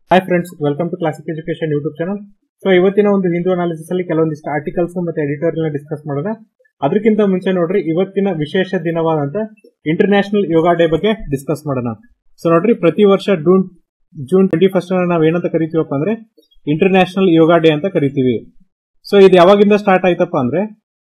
hi friends welcome to classic education YouTube channel so ಇವತ್ತಿನ ಒಂದು Hindu analysis ಅಲ್ಲಿ ಕೆಲವೊಂದಿಷ್ಟು ಆರ್ಟಿಕಲ್ಸ್ ಮತ್ತೆ ಎಡಿಟೋರಿಯಲ್ ಡಿಸ್ಕಸ್ ಮಾಡೋಣ ಅದಕ್ಕಿಂತ ಮುಂಚೆ ನೋಡ್ರಿ ಇವತ್ತಿನ ವಿಶೇಷ ದಿನವಾದಂತ ಇಂಟರ್ನ್ಯಾಷನಲ್ ಯೋಗ ಡೇ ಬಗ್ಗೆ ಡಿಸ್ಕಸ್ ಮಾಡೋಣ ಸೊ ನೋಡ್ರಿ ಪ್ರತಿ ವರ್ಷ ಜೂನ್ ಜೂನ್ ಟ್ವೆಂಟಿ ಫಸ್ಟ್ ನಾವ್ ಏನಂತ ಕರಿತೀವಪ್ಪ ಅಂದ್ರೆ ಇಂಟರ್ನ್ಯಾಷನಲ್ ಯೋಗ ಡೇ ಅಂತ ಕರಿತೀವಿ ಸೊ ಇದು ಯಾವಾಗಿಂದ ಸ್ಟಾರ್ಟ್ ಆಯ್ತಪ್ಪ ಅಂದ್ರೆ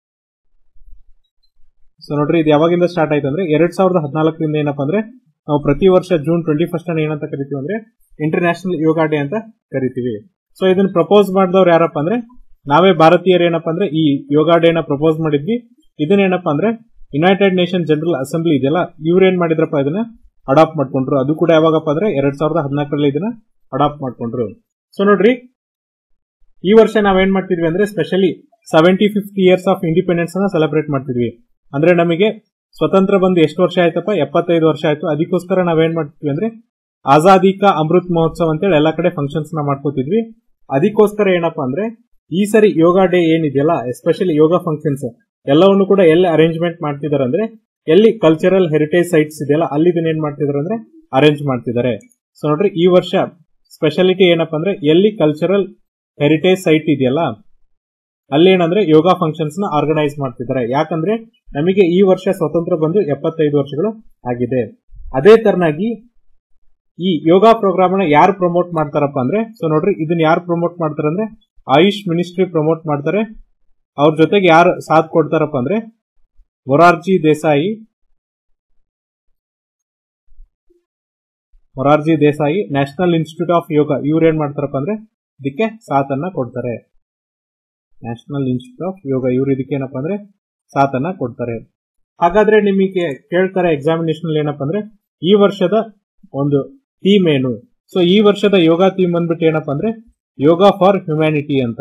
ಸೊ ನೋಡ್ರಿ ಇದು ಯಾವಾಗಿಂದ ಸ್ಟಾರ್ಟ್ ಆಯ್ತು ಅಂದ್ರೆ ಎರಡ್ ಸಾವಿರದ ಹದಿನಾಲ್ಕರಿಂದ ಏನಪ್ಪಾ ಅಂದ್ರೆ ನಾವು ಪ್ರತಿ ವರ್ಷ ಜೂನ್ ಟ್ವೆಂಟಿ ಫಸ್ಟ್ ಅನ್ನ ಏನಂತ ಕರಿತೀವಿ ಅಂದ್ರೆ ಇಂಟರ್ನ್ಯಾಷನಲ್ ಯೋಗ ಡೇ ಅಂತ ಕರಿತೀವಿ ಸೊ ಇದನ್ನ ಪ್ರಪೋಸ್ ಮಾಡಿದವ್ರು ಯಾರಪ್ಪ ಅಂದ್ರೆ ನಾವೇ ಭಾರತೀಯರು ಏನಪ್ಪಾ ಅಂದ್ರೆ ಈ ಯೋಗ ಡೇ ನ ಪ್ರಪೋಸ್ ಮಾಡಿದ್ವಿ ಇದನ್ನ ಏನಪ್ಪಾ ಅಂದ್ರೆ ಯುನೈಟೆಡ್ ನೇಷನ್ ಜನರಲ್ ಅಸೆಂಬ್ಲಿ ಇದೆಯಲ್ಲ ಇವ್ರು ಏನ್ ಮಾಡಿದ್ರಪ್ಪ ಇದನ್ನ ಅಡಾಪ್ಟ್ ಮಾಡ್ಕೊಂಡ್ರು ಅದು ಕೂಡ ಯಾವಾಗಪ್ಪ ಅಂದ್ರೆ ಎರಡ್ ಸಾವಿರದ ಹದಿನಾಲ್ಕರಲ್ಲಿ ಇದನ್ನ ಅಡಾಪ್ಟ್ ಮಾಡ್ಕೊಂಡ್ರು ಸೊ ನೋಡ್ರಿ ಈ ವರ್ಷ ನಾವೇನ್ ಮಾಡ್ತಿದ್ವಿ ಅಂದ್ರೆ specially seventy fifth years of independence ಅನ್ನ ಸೆಲೆಬ್ರೇಟ್ ಮಾಡ್ತಿದ್ವಿ ಅಂದ್ರೆ ನಮಗೆ ಸ್ವತಂತ್ರ ಬಂದು ಎಷ್ಟು ವರ್ಷ ಆಯ್ತಪ್ಪ ಎಪ್ಪತ್ತೈದು ವರ್ಷ ಆಯ್ತು ಅದಕ್ಕೋಸ್ಕರ ನಾವೇನ್ ಮಾಡ್ತಿದ್ವಿ ಅಂದ್ರೆ ಆಜಾದಿ ಕಾ ಅಮೃತ್ ಮಹೋತ್ಸವ ಅಂತೇಳಿ ಎಲ್ಲಾ ಕಡೆ ಫಂಕ್ಷನ್ಸ್ ನ ಮಾಡ್ಕೋತಿದ್ವಿ ಅದಕ್ಕೋಸ್ಕರ ಏನಪ್ಪಾ ಅಂದ್ರೆ ಈ ಸರಿ ಯೋಗ ಡೇ ಏನಿದೆಯಲ್ಲ ಎಸ್ಪೆಷಲಿ ಯೋಗ ಫಂಕ್ಷನ್ಸ್ ಎಲ್ಲವನ್ನು ಕೂಡ ಎಲ್ಲಿ ಅರೇಂಜ್ಮೆಂಟ್ ಮಾಡ್ತಿದಾರೆ ಅಂದ್ರೆ ಎಲ್ಲಿ ಕಲ್ಚರಲ್ ಹೆರಿಟೇಜ್ ಸೈಟ್ಸ್ ಇದೆಯಲ್ಲ ಅಲ್ಲಿ ಇದನ್ನ ಏನ್ ಮಾಡ್ತಿದಾರೆ ಅಂದ್ರೆ ಅರೇಂಜ್ ಮಾಡ್ತಿದ್ದಾರೆ ಸೊ ನೋಡ್ರಿ ಈ ವರ್ಷ ಸ್ಪೆಷಾಲಿಟಿ ಏನಪ್ಪಾ ಅಂದ್ರೆ ಎಲ್ಲಿ ಕಲ್ಚರಲ್ ಹೆರಿಟೇಜ್ ಸೈಟ್ ಇದೆಯಲ್ಲ ಅಲ್ಲಿ ಏನಂದ್ರೆ ಯೋಗ ಫಂಕ್ಷನ್ಸ್ ನ ಆರ್ಗನೈಸ್ ಮಾಡ್ತಿದ್ದಾರೆ ಯಾಕಂದ್ರೆ ನಮಗೆ ಈ ವರ್ಷ ಸ್ವತಂತ್ರ ಬಂದು ಎಪ್ಪತ್ತೈದು ವರ್ಷಗಳು ಆಗಿದೆ ಅದೇ ತರನಾಗಿ ಈ ಯೋಗ ಪ್ರೋಗ್ರಾಮ್ ನ ಯಾರು ಪ್ರಮೋಟ್ ಮಾಡ್ತಾರಪ್ಪ ಅಂದ್ರೆ ಸೊ ನೋಡ್ರಿ ಇದನ್ನ ಯಾರು ಪ್ರಮೋಟ್ ಮಾಡ್ತಾರೆ ಅಂದ್ರೆ ಆಯುಷ್ ಮಿನಿಸ್ಟ್ರಿ ಪ್ರಮೋಟ್ ಮಾಡ್ತಾರೆ ಅವ್ರ ಜೊತೆಗೆ ಯಾರು ಸಾಥ್ ಕೊಡ್ತಾರಪ್ಪ ಅಂದ್ರೆ Morarji Desai Morarji Desai national institute of yoga ಇವ್ರು ಏನ್ ಮಾಡ್ತಾರಪ್ಪ ಅಂದ್ರೆ ಇದಕ್ಕೆ ಸಾಥನ್ನ ಕೊಡ್ತಾರೆ ನ್ಯಾಷನಲ್ ಇನ್ಸ್ಟಿಟ್ಯೂಟ್ ಆಫ್ ಯೋಗ ಇವ್ರು ಇದಕ್ಕೆ ಏನಪ್ಪಾ ಅಂದ್ರೆ ಸಾಥನ್ನ ಕೊಡ್ತಾರೆ ಹಾಗಾದ್ರೆ ನಿಮಗೆ ಕೇಳ್ತಾರೆ ಎಕ್ಸಾಮಿನೇಷನ್ ಏನಪ್ಪಾ ಅಂದ್ರೆ ಈ ವರ್ಷದ ಒಂದು ಥೀಮ್ ಏನು ಸೊ ಈ ವರ್ಷದ ಯೋಗ ಥೀಮ್ ಬಂದ್ಬಿಟ್ಟು ಏನಪ್ಪಾ ಅಂದ್ರೆ ಯೋಗ ಫಾರ್ ಹ್ಯುಮ್ಯಾನಿಟಿ ಅಂತ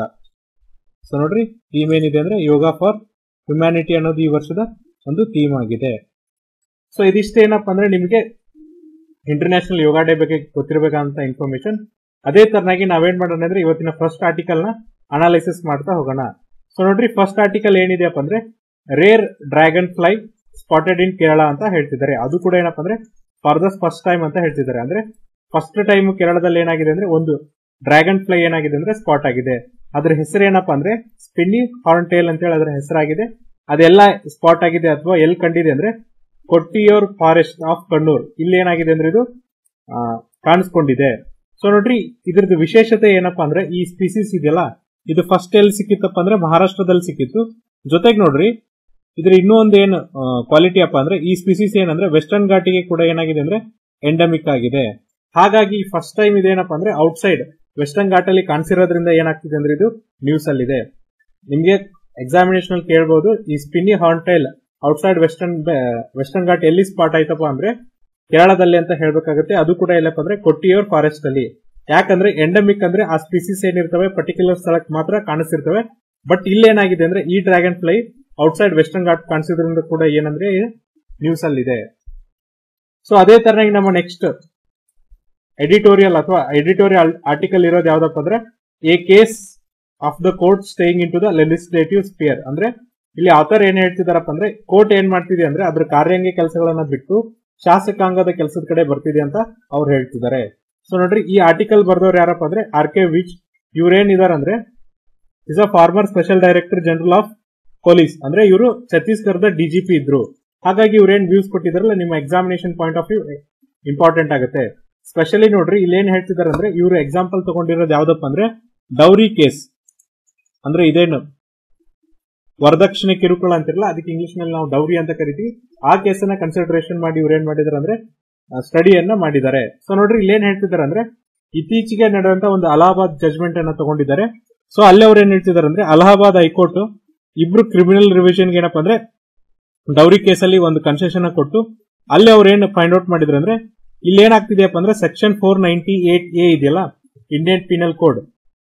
ಸೊ ನೋಡ್ರಿ ಥೀಮ್ ಏನಿದೆ ಅಂದ್ರೆ ಯೋಗ ಫಾರ್ ಹ್ಯುಮ್ಯಾನಿಟಿ ಅನ್ನೋದು ಈ ವರ್ಷದ ಒಂದು ಥೀಮ್ ಆಗಿದೆ ಸೊ ಇದಿಷ್ಟು ಏನಪ್ಪಾ ಅಂದ್ರೆ ನಿಮಗೆ ಇಂಟರ್ನ್ಯಾಷನಲ್ ಯೋಗ ಡೇ ಬಗ್ಗೆ ಗೊತ್ತಿರಬೇಕಂತ ಇನ್ಫಾರ್ಮೇಶನ್ ಅದೇ ತರನಾಗಿ ನಾವೇನ್ ಮಾಡೋಣ ಅಂದ್ರೆ ಇವತ್ತಿನ ಫಸ್ಟ್ ಆರ್ಟಿಕಲ್ ನ ಅನಾಲಿಸಿಸ್ ಮಾಡ್ತಾ ಹೋಗೋಣ ಸೊ ನೋಡ್ರಿ ಫಸ್ಟ್ ಆರ್ಟಿಕಲ್ ಏನಿದೆಯಪ್ಪ ಅಂದ್ರೆ rare dragonfly spotted in Kerala ಅಂತ ಹೇಳ್ತಿದ್ದಾರೆ ಅದು ಕೂಡ ಏನಪ್ಪಾ ಅಂದ್ರೆ ಫಾರ್ ದ ಫಸ್ಟ್ ಟೈಮ್ ಅಂತ ಹೇಳ್ತಿದ್ದಾರೆ ಅಂದ್ರೆ ಫಸ್ಟ್ ಟೈಮ್ ಕೇರಳದಲ್ಲಿ ಏನಾಗಿದೆ ಅಂದ್ರೆ ಒಂದು ಡ್ರ್ಯಾಗನ್ ಫ್ಲೈ ಏನಾಗಿದೆ ಅಂದ್ರೆ ಸ್ಪಾಟ್ ಆಗಿದೆ ಅದ್ರ ಹೆಸರು ಏನಪ್ಪಾ ಅಂದ್ರೆ ಸ್ಪಿನ್ನಿ ಹಾರ್ನ್ ಟೇಲ್ ಅಂತ ಹೇಳಿ ಅದರ ಹೆಸರಾಗಿದೆ ಅದೆಲ್ಲ ಸ್ಪಾಟ್ ಆಗಿದೆ ಅಥವಾ ಎಲ್ಲಿ ಕಂಡಿದೆ ಅಂದ್ರೆ ಕೊಟ್ಟಿಯೂರ್ ಫಾರೆಸ್ಟ್ ಆಫ್ ಕಣ್ಣೂರ್ ಇಲ್ಲಿ ಏನಾಗಿದೆ ಅಂದ್ರೆ ಇದು ಕಾಣಿಸ್ಕೊಂಡಿದೆ ಸೊ ನೋಡ್ರಿ ಇದ್ರದ್ದು ವಿಶೇಷತೆ ಏನಪ್ಪಾ ಅಂದ್ರೆ ಈ ಸ್ಪೀಸೀಸ್ ಇದೆಯಲ್ಲ ಇದು ಫಸ್ಟ್ ಎಲ್ಲಿ ಸಿಕ್ಕಿತ್ತಪ್ಪ ಅಂದ್ರೆ ಮಹಾರಾಷ್ಟ್ರದಲ್ಲಿ ಸಿಕ್ಕಿತ್ತು ಜೊತೆಗೆ ನೋಡ್ರಿ ಇದ್ರ ಇನ್ನೂ ಒಂದು ಏನು ಕ್ವಾಲಿಟಿ ಅಪ್ಪ ಅಂದ್ರೆ ಈ ಸ್ಪೀಸೀಸ್ ಏನಂದ್ರೆ ವೆಸ್ಟರ್ನ್ ಘಾಟಿಗೆ ಕೂಡ ಏನಾಗಿದೆ ಅಂದ್ರೆ ಎಂಡಮಿಕ್ ಆಗಿದೆ ಹಾಗಾಗಿ ಫಸ್ಟ್ ಟೈಮ್ ಇದೇನಪ್ಪ ಅಂದ್ರೆ ಔಟ್ಸೈಡ್ ವೆಸ್ಟರ್ನ್ ಘಾಟಲ್ಲಿ ಕಾಣಿಸಿರೋದ್ರಿಂದ ಏನಾಗ್ತಿದೆ ಅಂದ್ರೆ ಇದು ನ್ಯೂಸ್ ಅಲ್ಲಿ ಇದೆ ನಿಮ್ಗೆ ಎಕ್ಸಾಮಿನೇಷನ್ ಅಲ್ಲಿ ಕೇಳಬಹುದು ಈ spiny horntail outside western western Ghat ಎಲ್ಲಿ ಸ್ಪಾಟ್ ಆಯ್ತಪ್ಪ ಅಂದ್ರೆ ಕೇರಳದಲ್ಲಿ ಅಂತ ಹೇಳ್ಬೇಕಾಗುತ್ತೆ ಅದು ಕೂಡ ಎಲ್ಲಪ್ಪ ಅಂದ್ರೆ ಕೊಟ್ಟಿಯೂರ್ ಫಾರೆಸ್ಟ್ ಅಲ್ಲಿ ಯಾಕಂದ್ರೆ ಎಂಡಮಿಕ್ ಅಂದ್ರೆ ಆ ಸ್ಪೀಸೀಸ್ ಏನಿರ್ತವೆ ಪರ್ಟಿಕ್ಯುಲರ್ ಸ್ಥಳಕ್ಕೆ ಮಾತ್ರ ಕಾಣಿಸಿರ್ತವೆ ಬಟ್ ಇಲ್ಲೇನಾಗಿದೆ ಅಂದ್ರೆ ಈ dragonfly outside western Ghat ಕಾಣಿಸಿದ್ರಿಂದ ಕೂಡ ಏನಂದ್ರೆ ನ್ಯೂಸ್ ಅಲ್ಲಿ ಇದೆ ಸೊ ಅದೇ ತರನಾಗಿ ನಮ್ಮ ನೆಕ್ಸ್ಟ್ ಎಡಿಟೋರಿಯಲ್ ಅಥವಾ ಎಡಿಟೋರಿಯಲ್ ಆರ್ಟಿಕಲ್ ಇರೋದು ಯಾವ್ದಪ್ಪ ಅಂದ್ರೆ a case of the court staying in to the legislative sphere ಅಂದ್ರೆ ಇಲ್ಲಿ ಆಥರ್ ಏನ್ ಹೇಳ್ತಿದಾರಪ್ಪ ಅಂದ್ರೆ ಕೋರ್ಟ್ ಏನ್ ಮಾಡ್ತಿದೆ ಅಂದ್ರೆ ಅದ್ರ ಕಾರ್ಯಾಂಗ ಕೆಲಸಗಳನ್ನ ಬಿಟ್ಟು ಶಾಸಕಾಂಗದ ಕೆಲಸದ ಕಡೆ ಬರ್ತಿದೆ ಅಂತ ಅವ್ರು ಹೇಳ್ತಿದ್ದಾರೆ ಸೊ ನೋಡ್ರಿ ಈ ಆರ್ಟಿಕಲ್ ಬರ್ದವ್ರು ಯಾರಪ್ಪ ಅಂದ್ರೆ ಆರ್ ಕೆ ವಿಚ್ ಇವ್ರೇನ್ ಇದಾರಂದ್ರೆ is a former special director general of police ಅಂದ್ರೆ ಇವರು ಛತ್ತೀಸ್ಗಢದ ಡಿಜಿಪಿ ಇದ್ರು ಹಾಗಾಗಿ ಇವ್ರೇನ್ ವ್ಯೂಸ್ ಕೊಟ್ಟಿದಾರಲ್ಲ ನಿಮ್ಮ examination point of view important ಆಗುತ್ತೆ ಸ್ಪೆಷಲಿ ನೋಡ್ರಿ ಇಲ್ಲಿ ಏನ್ ಹೇಳ್ತಿದಾರೆ ಅಂದ್ರೆ ಇವರು ಎಕ್ಸಾಂಪಲ್ ತಗೊಂಡಿರೋದು ಯಾವ್ದಪ್ಪ ಅಂದ್ರೆ ಡೌರಿ ಕೇಸ್ ಅಂದ್ರೆ ಇದೇನು ವರದಕ್ಷಿಣೆ ಕಿರುಕುಳ ಅಂತಿರಲ್ಲ ಅದಕ್ಕೆ ಇಂಗ್ಲಿಷ್ ನಲ್ಲಿ ನಾವು ಡೌರಿ ಅಂತ ಕರಿತೀವಿ ಆ ಕೇಸನ್ನ ಕನ್ಸಿಡರೇಷನ್ ಮಾಡಿ ಇವ್ರು ಏನ್ ಮಾಡಿದಾರೆ ಅಂದ್ರೆ ಸ್ಟಡಿಯನ್ನ ಮಾಡಿದ್ದಾರೆ ಸೊ ನೋಡ್ರಿ ಇಲ್ಲಿ ಏನ್ ಹೇಳ್ತಿದ್ದಾರೆ ಅಂದ್ರೆ ಇತ್ತೀಚೆಗೆ ನಡೆದಂತ ಒಂದು ಅಲಹಾಬಾದ್ ಜಜ್ಮೆಂಟ್ ಅನ್ನ ತಗೊಂಡಿದ್ದಾರೆ ಸೊ ಅಲ್ಲಿ ಅವ್ರು ಏನ್ ಹೇಳ್ತಿದ್ದಾರೆ ಅಂದ್ರೆ ಅಲಹಾಬಾದ್ ಹೈಕೋರ್ಟ್ ಇಬ್ರು ಕ್ರಿಮಿನಲ್ ರಿವಿಷನ್ ಏನಪ್ಪಾ ಅಂದ್ರೆ ಡೌರಿ ಕೇಸಲ್ಲಿ ಒಂದು ಕನ್ಸೆಷನ್ ಕೊಟ್ಟು ಅಲ್ಲಿ ಅವ್ರು ಏನ್ ಫೈಂಡ್ ಔಟ್ ಮಾಡಿದ್ರು ಅಂದ್ರೆ ಇಲ್ಲಿ ಏನಾಗ್ತಿದೆಯಪ್ಪ ಅಂದ್ರೆ section four ninety eight A ಇದೆಯಲ್ಲ ಇಂಡಿಯನ್ ಪೀನಲ್ ಕೋಡ್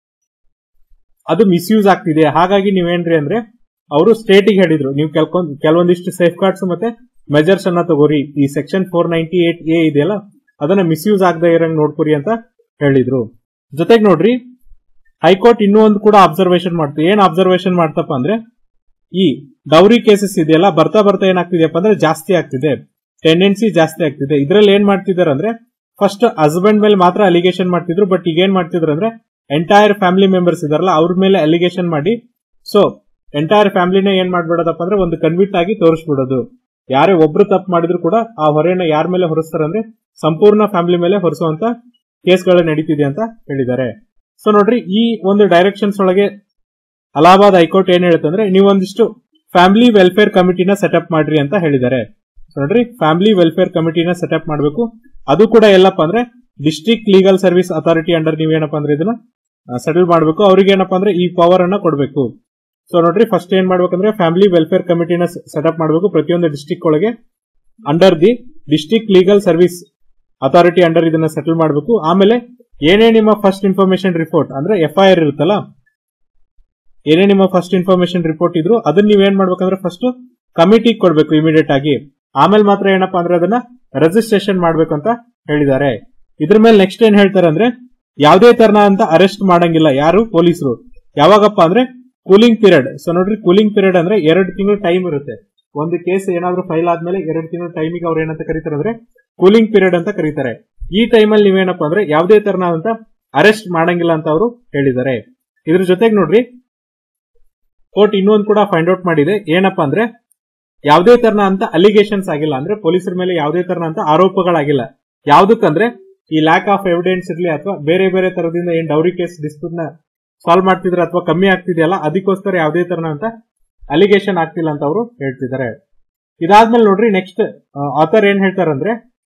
ಅದು ಮಿಸ್ಯೂಸ್ ಆಗ್ತಿದೆ ಹಾಗಾಗಿ ನೀವೇನ್ರಿ ಅಂದ್ರೆ ಅವರು ಸ್ಟೇಟಿಗೆ ಹೇಳಿದ್ರು ನೀವು ಕೆಲ್ಕೊಂದ್ ಕೆಲವೊಂದಿಷ್ಟು ಸೇಫ್ ಗಾರ್ಡ್ಸ್ ಮತ್ತೆ ಮೆಜರ್ಸ್ ಅನ್ನ ತಗೋರಿ ಈ section four ninety eight A ಇದೆಯಲ್ಲ ಅದನ್ನ ಮಿಸ್ಯೂಸ್ ಆಗದೆ ಇರಂಗ್ ನೋಡ್ಕೊರಿ ಅಂತ ಹೇಳಿದ್ರು ಜೊತೆಗೆ ನೋಡ್ರಿ ಹೈಕೋರ್ಟ್ ಇನ್ನೂ ಒಂದು ಕೂಡ ಅಬ್ಸರ್ವೇಷನ್ ಮಾಡ್ತು ಏನ್ ಅಬ್ಸರ್ವೇಷನ್ ಮಾಡ್ತಪ್ಪ ಅಂದ್ರೆ ಈ ಡೌರಿ ಕೇಸಸ್ ಇದೆಯಲ್ಲ ಬರ್ತಾ ಬರ್ತಾ ಏನಾಗ್ತಿದೆಯಪ್ಪ ಅಂದ್ರೆ ಜಾಸ್ತಿ ಆಗ್ತಿದೆ ಟೆಂಡೆನ್ಸಿ ಜಾಸ್ತಿ ಆಗ್ತಿದೆ ಇದ್ರಲ್ಲಿ ಏನ್ ಮಾಡ್ತಿದ್ದಾರೆ ಅಂದ್ರೆ ಫಸ್ಟ್ ಹಸ್ಬೆಂಡ್ ಮೇಲೆ ಮಾತ್ರ ಅಲಿಗೇಷನ್ ಮಾಡ್ತಿದ್ರು ಬಟ್ ಈಗ ಏನ್ ಮಾಡ್ತಿದ್ರು ಅಂದ್ರೆ ಎಂಟೈರ್ ಫ್ಯಾಮಿಲಿ ಮೆಂಬರ್ಸ್ ಇದಾರಲ್ಲ ಅವ್ರ ಮೇಲೆ ಅಲಿಗೇಷನ್ ಮಾಡಿ ಸೊ ಎಂಟೈರ್ ಫ್ಯಾಮಿಲಿನ ಏನ್ ಮಾಡ್ಬಿಡೋದಪ್ಪ ಅಂದ್ರೆ ಒಂದು ಕನ್ವಿಟ್ ಆಗಿ ತೋರಿಸ್ಬಿಡೋದು ಯಾರೇ ಒಬ್ರು ತಪ್ಪು ಮಾಡಿದ್ರು ಕೂಡ ಆ ಹೊರೆನ ಯಾರ ಮೇಲೆ ಹೊರಿಸ್ತಾರೆ ಅಂದ್ರೆ ಸಂಪೂರ್ಣ ಫ್ಯಾಮಿಲಿ ಮೇಲೆ ಹೊರಿಸುವಂತ ಕೇಸ್ಗಳು ನಡೀತಿದೆ ಅಂತ ಹೇಳಿದ್ದಾರೆ ಸೊ ನೋಡ್ರಿ ಈ ಒಂದು ಡೈರೆಕ್ಷನ್ಸ್ ಒಳಗೆ ಅಲಹಾಬಾದ್ ಹೈಕೋರ್ಟ್ ಏನ್ ಹೇಳುತ್ತೆ ಅಂದ್ರೆ ನೀವೊಂದಿಷ್ಟು ಫ್ಯಾಮಿಲಿ ವೆಲ್ಫೇರ್ ಕಮಿಟಿನ ಸೆಟಪ್ ಮಾಡ್ರಿ ಅಂತ ಹೇಳಿದ್ದಾರೆ So ನೋಡ್ರಿ ಫ್ಯಾಮಿಲಿ ವೆಲ್ಫೇರ್ ಕಮಿಟಿನ ಸೆಟಪ್ ಮಾಡಬೇಕು ಅದು ಕೂಡ ಎಲ್ಲಪ್ಪ ಅಂದ್ರೆ district legal service authority under ನೀವೇನಪ್ಪ ಅಂದ್ರೆ ಇದನ್ನ ಸೆಟಲ್ ಮಾಡಬೇಕು ಅವ್ರಿಗೆ ಏನಪ್ಪಾ ಅಂದ್ರೆ ಈ ಪವರ್ ಅನ್ನ ಕೊಡಬೇಕು ಸೊ ನೋಡ್ರಿ ಫಸ್ಟ್ ಏನ್ ಮಾಡ್ಬೇಕಂದ್ರೆ ಫ್ಯಾಮಿಲಿ ವೆಲ್ಫೇರ್ ಕಮಿಟಿನ ಸೆಟಪ್ ಮಾಡಬೇಕು ಪ್ರತಿಯೊಂದು ಡಿಸ್ಟಿಕ್ ಒಳಗೆ under the district legal service authority under ಇದನ್ನ ಸೆಟಲ್ ಮಾಡಬೇಕು ಆಮೇಲೆ ಏನೇ ನಿಮ್ಮ ಫಸ್ಟ್ ಇನ್ಫಾರ್ಮೇಶನ್ ರಿಪೋರ್ಟ್ ಅಂದ್ರೆ ಎಫ್ ಐ ಆರ್ ಇರುತ್ತಲ್ಲ ಏನೇ ನಿಮ್ಮ ಫಸ್ಟ್ ಇನ್ಫಾರ್ಮೇಶನ್ ರಿಪೋರ್ಟ್ ಇದ್ರು ಅದನ್ನ ನೀವೇನ್ ಮಾಡ್ಬೇಕಂದ್ರೆ ಫಸ್ಟ್ ಕಮಿಟಿ ಕೊಡ್ಬೇಕು ಇಮಿಡಿಯೇಟ್ ಆಗಿ ಆಮೇಲೆ ಮಾತ್ರ ಏನಪ್ಪಾ ಅಂದ್ರೆ ಅದನ್ನ ರಿಜಿಸ್ಟ್ರೇಷನ್ ಮಾಡ್ಬೇಕು ಅಂತ ಹೇಳಿದ್ದಾರೆ ಇದ್ರ ಮೇಲೆ ನೆಕ್ಸ್ಟ್ ಏನ್ ಹೇಳ್ತಾರೆ ಅಂದ್ರೆ ಯಾವುದೇ ತರನ ಅಂತ ಅರೆಸ್ಟ್ ಮಾಡಂಗಿಲ್ಲ ಯಾರು ಪೊಲೀಸರು ಯಾವಾಗಪ್ಪ ಅಂದ್ರೆ ಕೂಲಿಂಗ್ ಪೀರಿಯಡ್ ಸೊ ನೋಡ್ರಿ ಕೂಲಿಂಗ್ ಪೀರಿಯಡ್ ಅಂದ್ರೆ ಎರಡು ತಿಂಗಳು ಟೈಮ್ ಇರುತ್ತೆ ಒಂದು ಕೇಸ್ ಏನಾದ್ರೂ ಫೈಲ್ ಆದ್ಮೇಲೆ ಎರಡು ತಿಂಗಳು ಟೈಮಿಗೆ ಅವ್ರು ಏನಂತ ಕರೀತಾರೆ ಅಂದ್ರೆ ಕೂಲಿಂಗ್ ಪೀರಿಯಡ್ ಅಂತ ಕರೀತಾರೆ ಈ ಟೈಮಲ್ಲಿ ನೀವೇನಪ್ಪ ಅಂದ್ರೆ ಯಾವುದೇ ತರನಾದಂತ ಅರೆಸ್ಟ್ ಮಾಡಂಗಿಲ್ಲ ಅಂತ ಅವರು ಹೇಳಿದ್ದಾರೆ ಇದ್ರ ಜೊತೆಗೆ ನೋಡ್ರಿ ಕೋರ್ಟ್ ಇನ್ನೊಂದು ಕೂಡ ಫೈಂಡ್ ಔಟ್ ಮಾಡಿದೆ ಏನಪ್ಪಾ ಅಂದ್ರೆ ಯಾವುದೇ ತರನ ಅಂತ ಅಲಿಗೇಷನ್ಸ್ ಆಗಿಲ್ಲ ಅಂದ್ರೆ ಪೊಲೀಸರ ಮೇಲೆ ಯಾವುದೇ ತರನ ಅಂತ ಆರೋಪಗಳಾಗಿಲ್ಲ ಯಾವ್ದಕ್ಕಂದ್ರೆ ಈ ಲ್ಯಾಕ್ ಆಫ್ ಎವಿಡೆನ್ಸ್ ಇರ್ಲಿ ಅಥವಾ ಬೇರೆ ಬೇರೆ ತರದಿಂದ ಏನ್ ಡೌರಿ ಕೇಸ್ ಡಿಸ್ಪ್ಯೂಟ್ ನ ಸಾಲ್ವ್ ಮಾಡ್ತಿದ್ರೆ ಅಥವಾ ಕಮ್ಮಿ ಆಗ್ತಿದೆಯಲ್ಲ ಅದಕ್ಕೋಸ್ಕರ ಯಾವುದೇ ತರನ ಅಂತ ಅಲಿಗೇಷನ್ ಆಗ್ತಿಲ್ಲ ಅಂತ ಅವರು ಹೇಳ್ತಿದ್ದಾರೆ ಇದಾದ್ಮೇಲೆ ನೋಡ್ರಿ ನೆಕ್ಸ್ಟ್ ಆಥರ್ ಏನ್ ಹೇಳ್ತಾರಂದ್ರೆ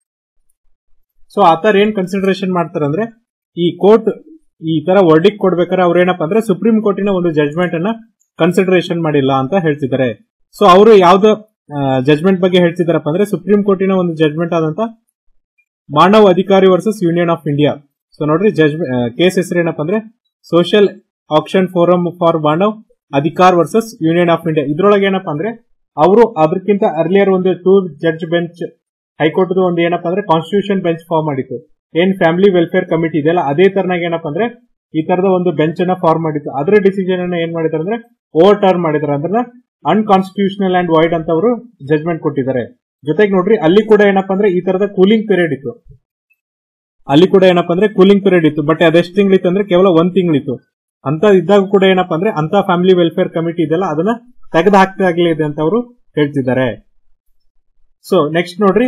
ಸೊ ಆಥರ್ ಏನ್ ಕನ್ಸಿಡರೇಷನ್ ಮಾಡ್ತಾರಂದ್ರೆ ಈ ಕೋರ್ಟ್ ಈ ತರ ವರ್ಡಿಕ್ ಕೊಡ್ಬೇಕಾದ್ರೆ ಅವ್ರ ಏನಪ್ಪ ಅಂದ್ರೆ ಸುಪ್ರೀಂ ಕೋರ್ಟಿನ ಒಂದು ಜಜ್ಮೆಂಟ್ ಅನ್ನ ಕನ್ಸಿಡರೇಷನ್ ಮಾಡಿಲ್ಲ ಅಂತ ಹೇಳ್ತಿದ್ದಾರೆ ಸೊ ಅವರು ಯಾವ್ದು ಜಜ್ಮೆಂಟ್ ಬಗ್ಗೆ ಹೇಳ್ತಿದಾರಪ್ಪ ಅಂದ್ರೆ ಸುಪ್ರೀಂ ಕೋರ್ಟಿನ ಒಂದು ಜಜ್ಮೆಂಟ್ ಆದಂತ Manav Adhikari versus union of India so ನೋಡ್ರಿ ಜಜ್ ಕೇಸ್ ಹೆಸರು ಏನಪ್ಪ ಅಂದ್ರೆ social action forum for Manav Adhikar versus union of India ಇದ್ರೊಳಗೆ ಏನಪ್ಪಾ ಅಂದ್ರೆ ಅವರು ಅದಕ್ಕಿಂತ ಅರ್ಲಿಯರ್ ಒಂದು ಟೂ ಜಡ್ಜ್ ಬೆಂಚ್ ಹೈಕೋರ್ಟ್ ಒಂದು ಏನಪ್ಪಾ ಅಂದ್ರೆ ಕಾನ್ಸ್ಟಿಟ್ಯೂಷನ್ ಬೆಂಚ್ ಫಾರ್ಮ್ ಮಾಡಿತ್ತು ಏನ್ ಫ್ಯಾಮಿಲಿ ವೆಲ್ಫೇರ್ ಕಮಿಟಿ ಇದೆಯಲ್ಲ ಅದೇ ತರನಾಗ ಏನಪ್ಪಾ ಅಂದ್ರೆ ಈ ತರದ ಒಂದು ಬೆಂಚ್ ಅನ್ನ ಫಾರ್ಮ್ ಮಾಡಿತ್ತು ಅದರ ಡಿಸಿಷನ್ ಅನ್ನ ಏನ್ ಮಾಡಿದಾರೆ ಅಂದ್ರೆ ಓವರ್ ಟರ್ನ್ ಮಾಡಿದಾರೆ ಅಂದ್ರೆ ಅನ್ಕಾನ್ಸ್ಟಿಟ್ಯೂಷನಲ್ ಅಂಡ್ ವೈಡ್ ಅಂತ ಅವರು ಜಜ್ಮೆಂಟ್ ಕೊಟ್ಟಿದ್ದಾರೆ ಜೊತೆಗೆ ನೋಡ್ರಿ ಅಲ್ಲಿ ಕೂಡ ಏನಪ್ಪಾ ಅಂದ್ರೆ ಈ ತರದ ಕೂಲಿಂಗ್ ಪೀರಿಯಡ್ ಇತ್ತು ಅಲ್ಲಿ ಕೂಡ ಏನಪ್ಪಾ ಅಂದ್ರೆ ಕೂಲಿಂಗ್ ಪೀರಿಯಡ್ ಇತ್ತು ಬಟ್ ಅದೆಷ್ಟು ತಿಂಗಳಿತ್ತು ಅಂದ್ರೆ ಕೇವಲ ಒಂದ್ ತಿಂಗಳಿತ್ತು ಅಂತ ಇದ್ದಾಗ ಕೂಡ ಏನಪ್ಪಾ ಅಂದ್ರೆ ಅಂತ ಫ್ಯಾಮಿಲಿ ವೆಲ್ಫೇರ್ ಕಮಿಟಿ ಇದೆಯಲ್ಲ ಅದನ್ನ ತೆಗೆದು ಹಾಕ್ತಾಗ್ಲಿದೆ ಅಂತ ಅವರು ಹೇಳ್ತಿದ್ದಾರೆ ಸೊ ನೆಕ್ಸ್ಟ್ ನೋಡ್ರಿ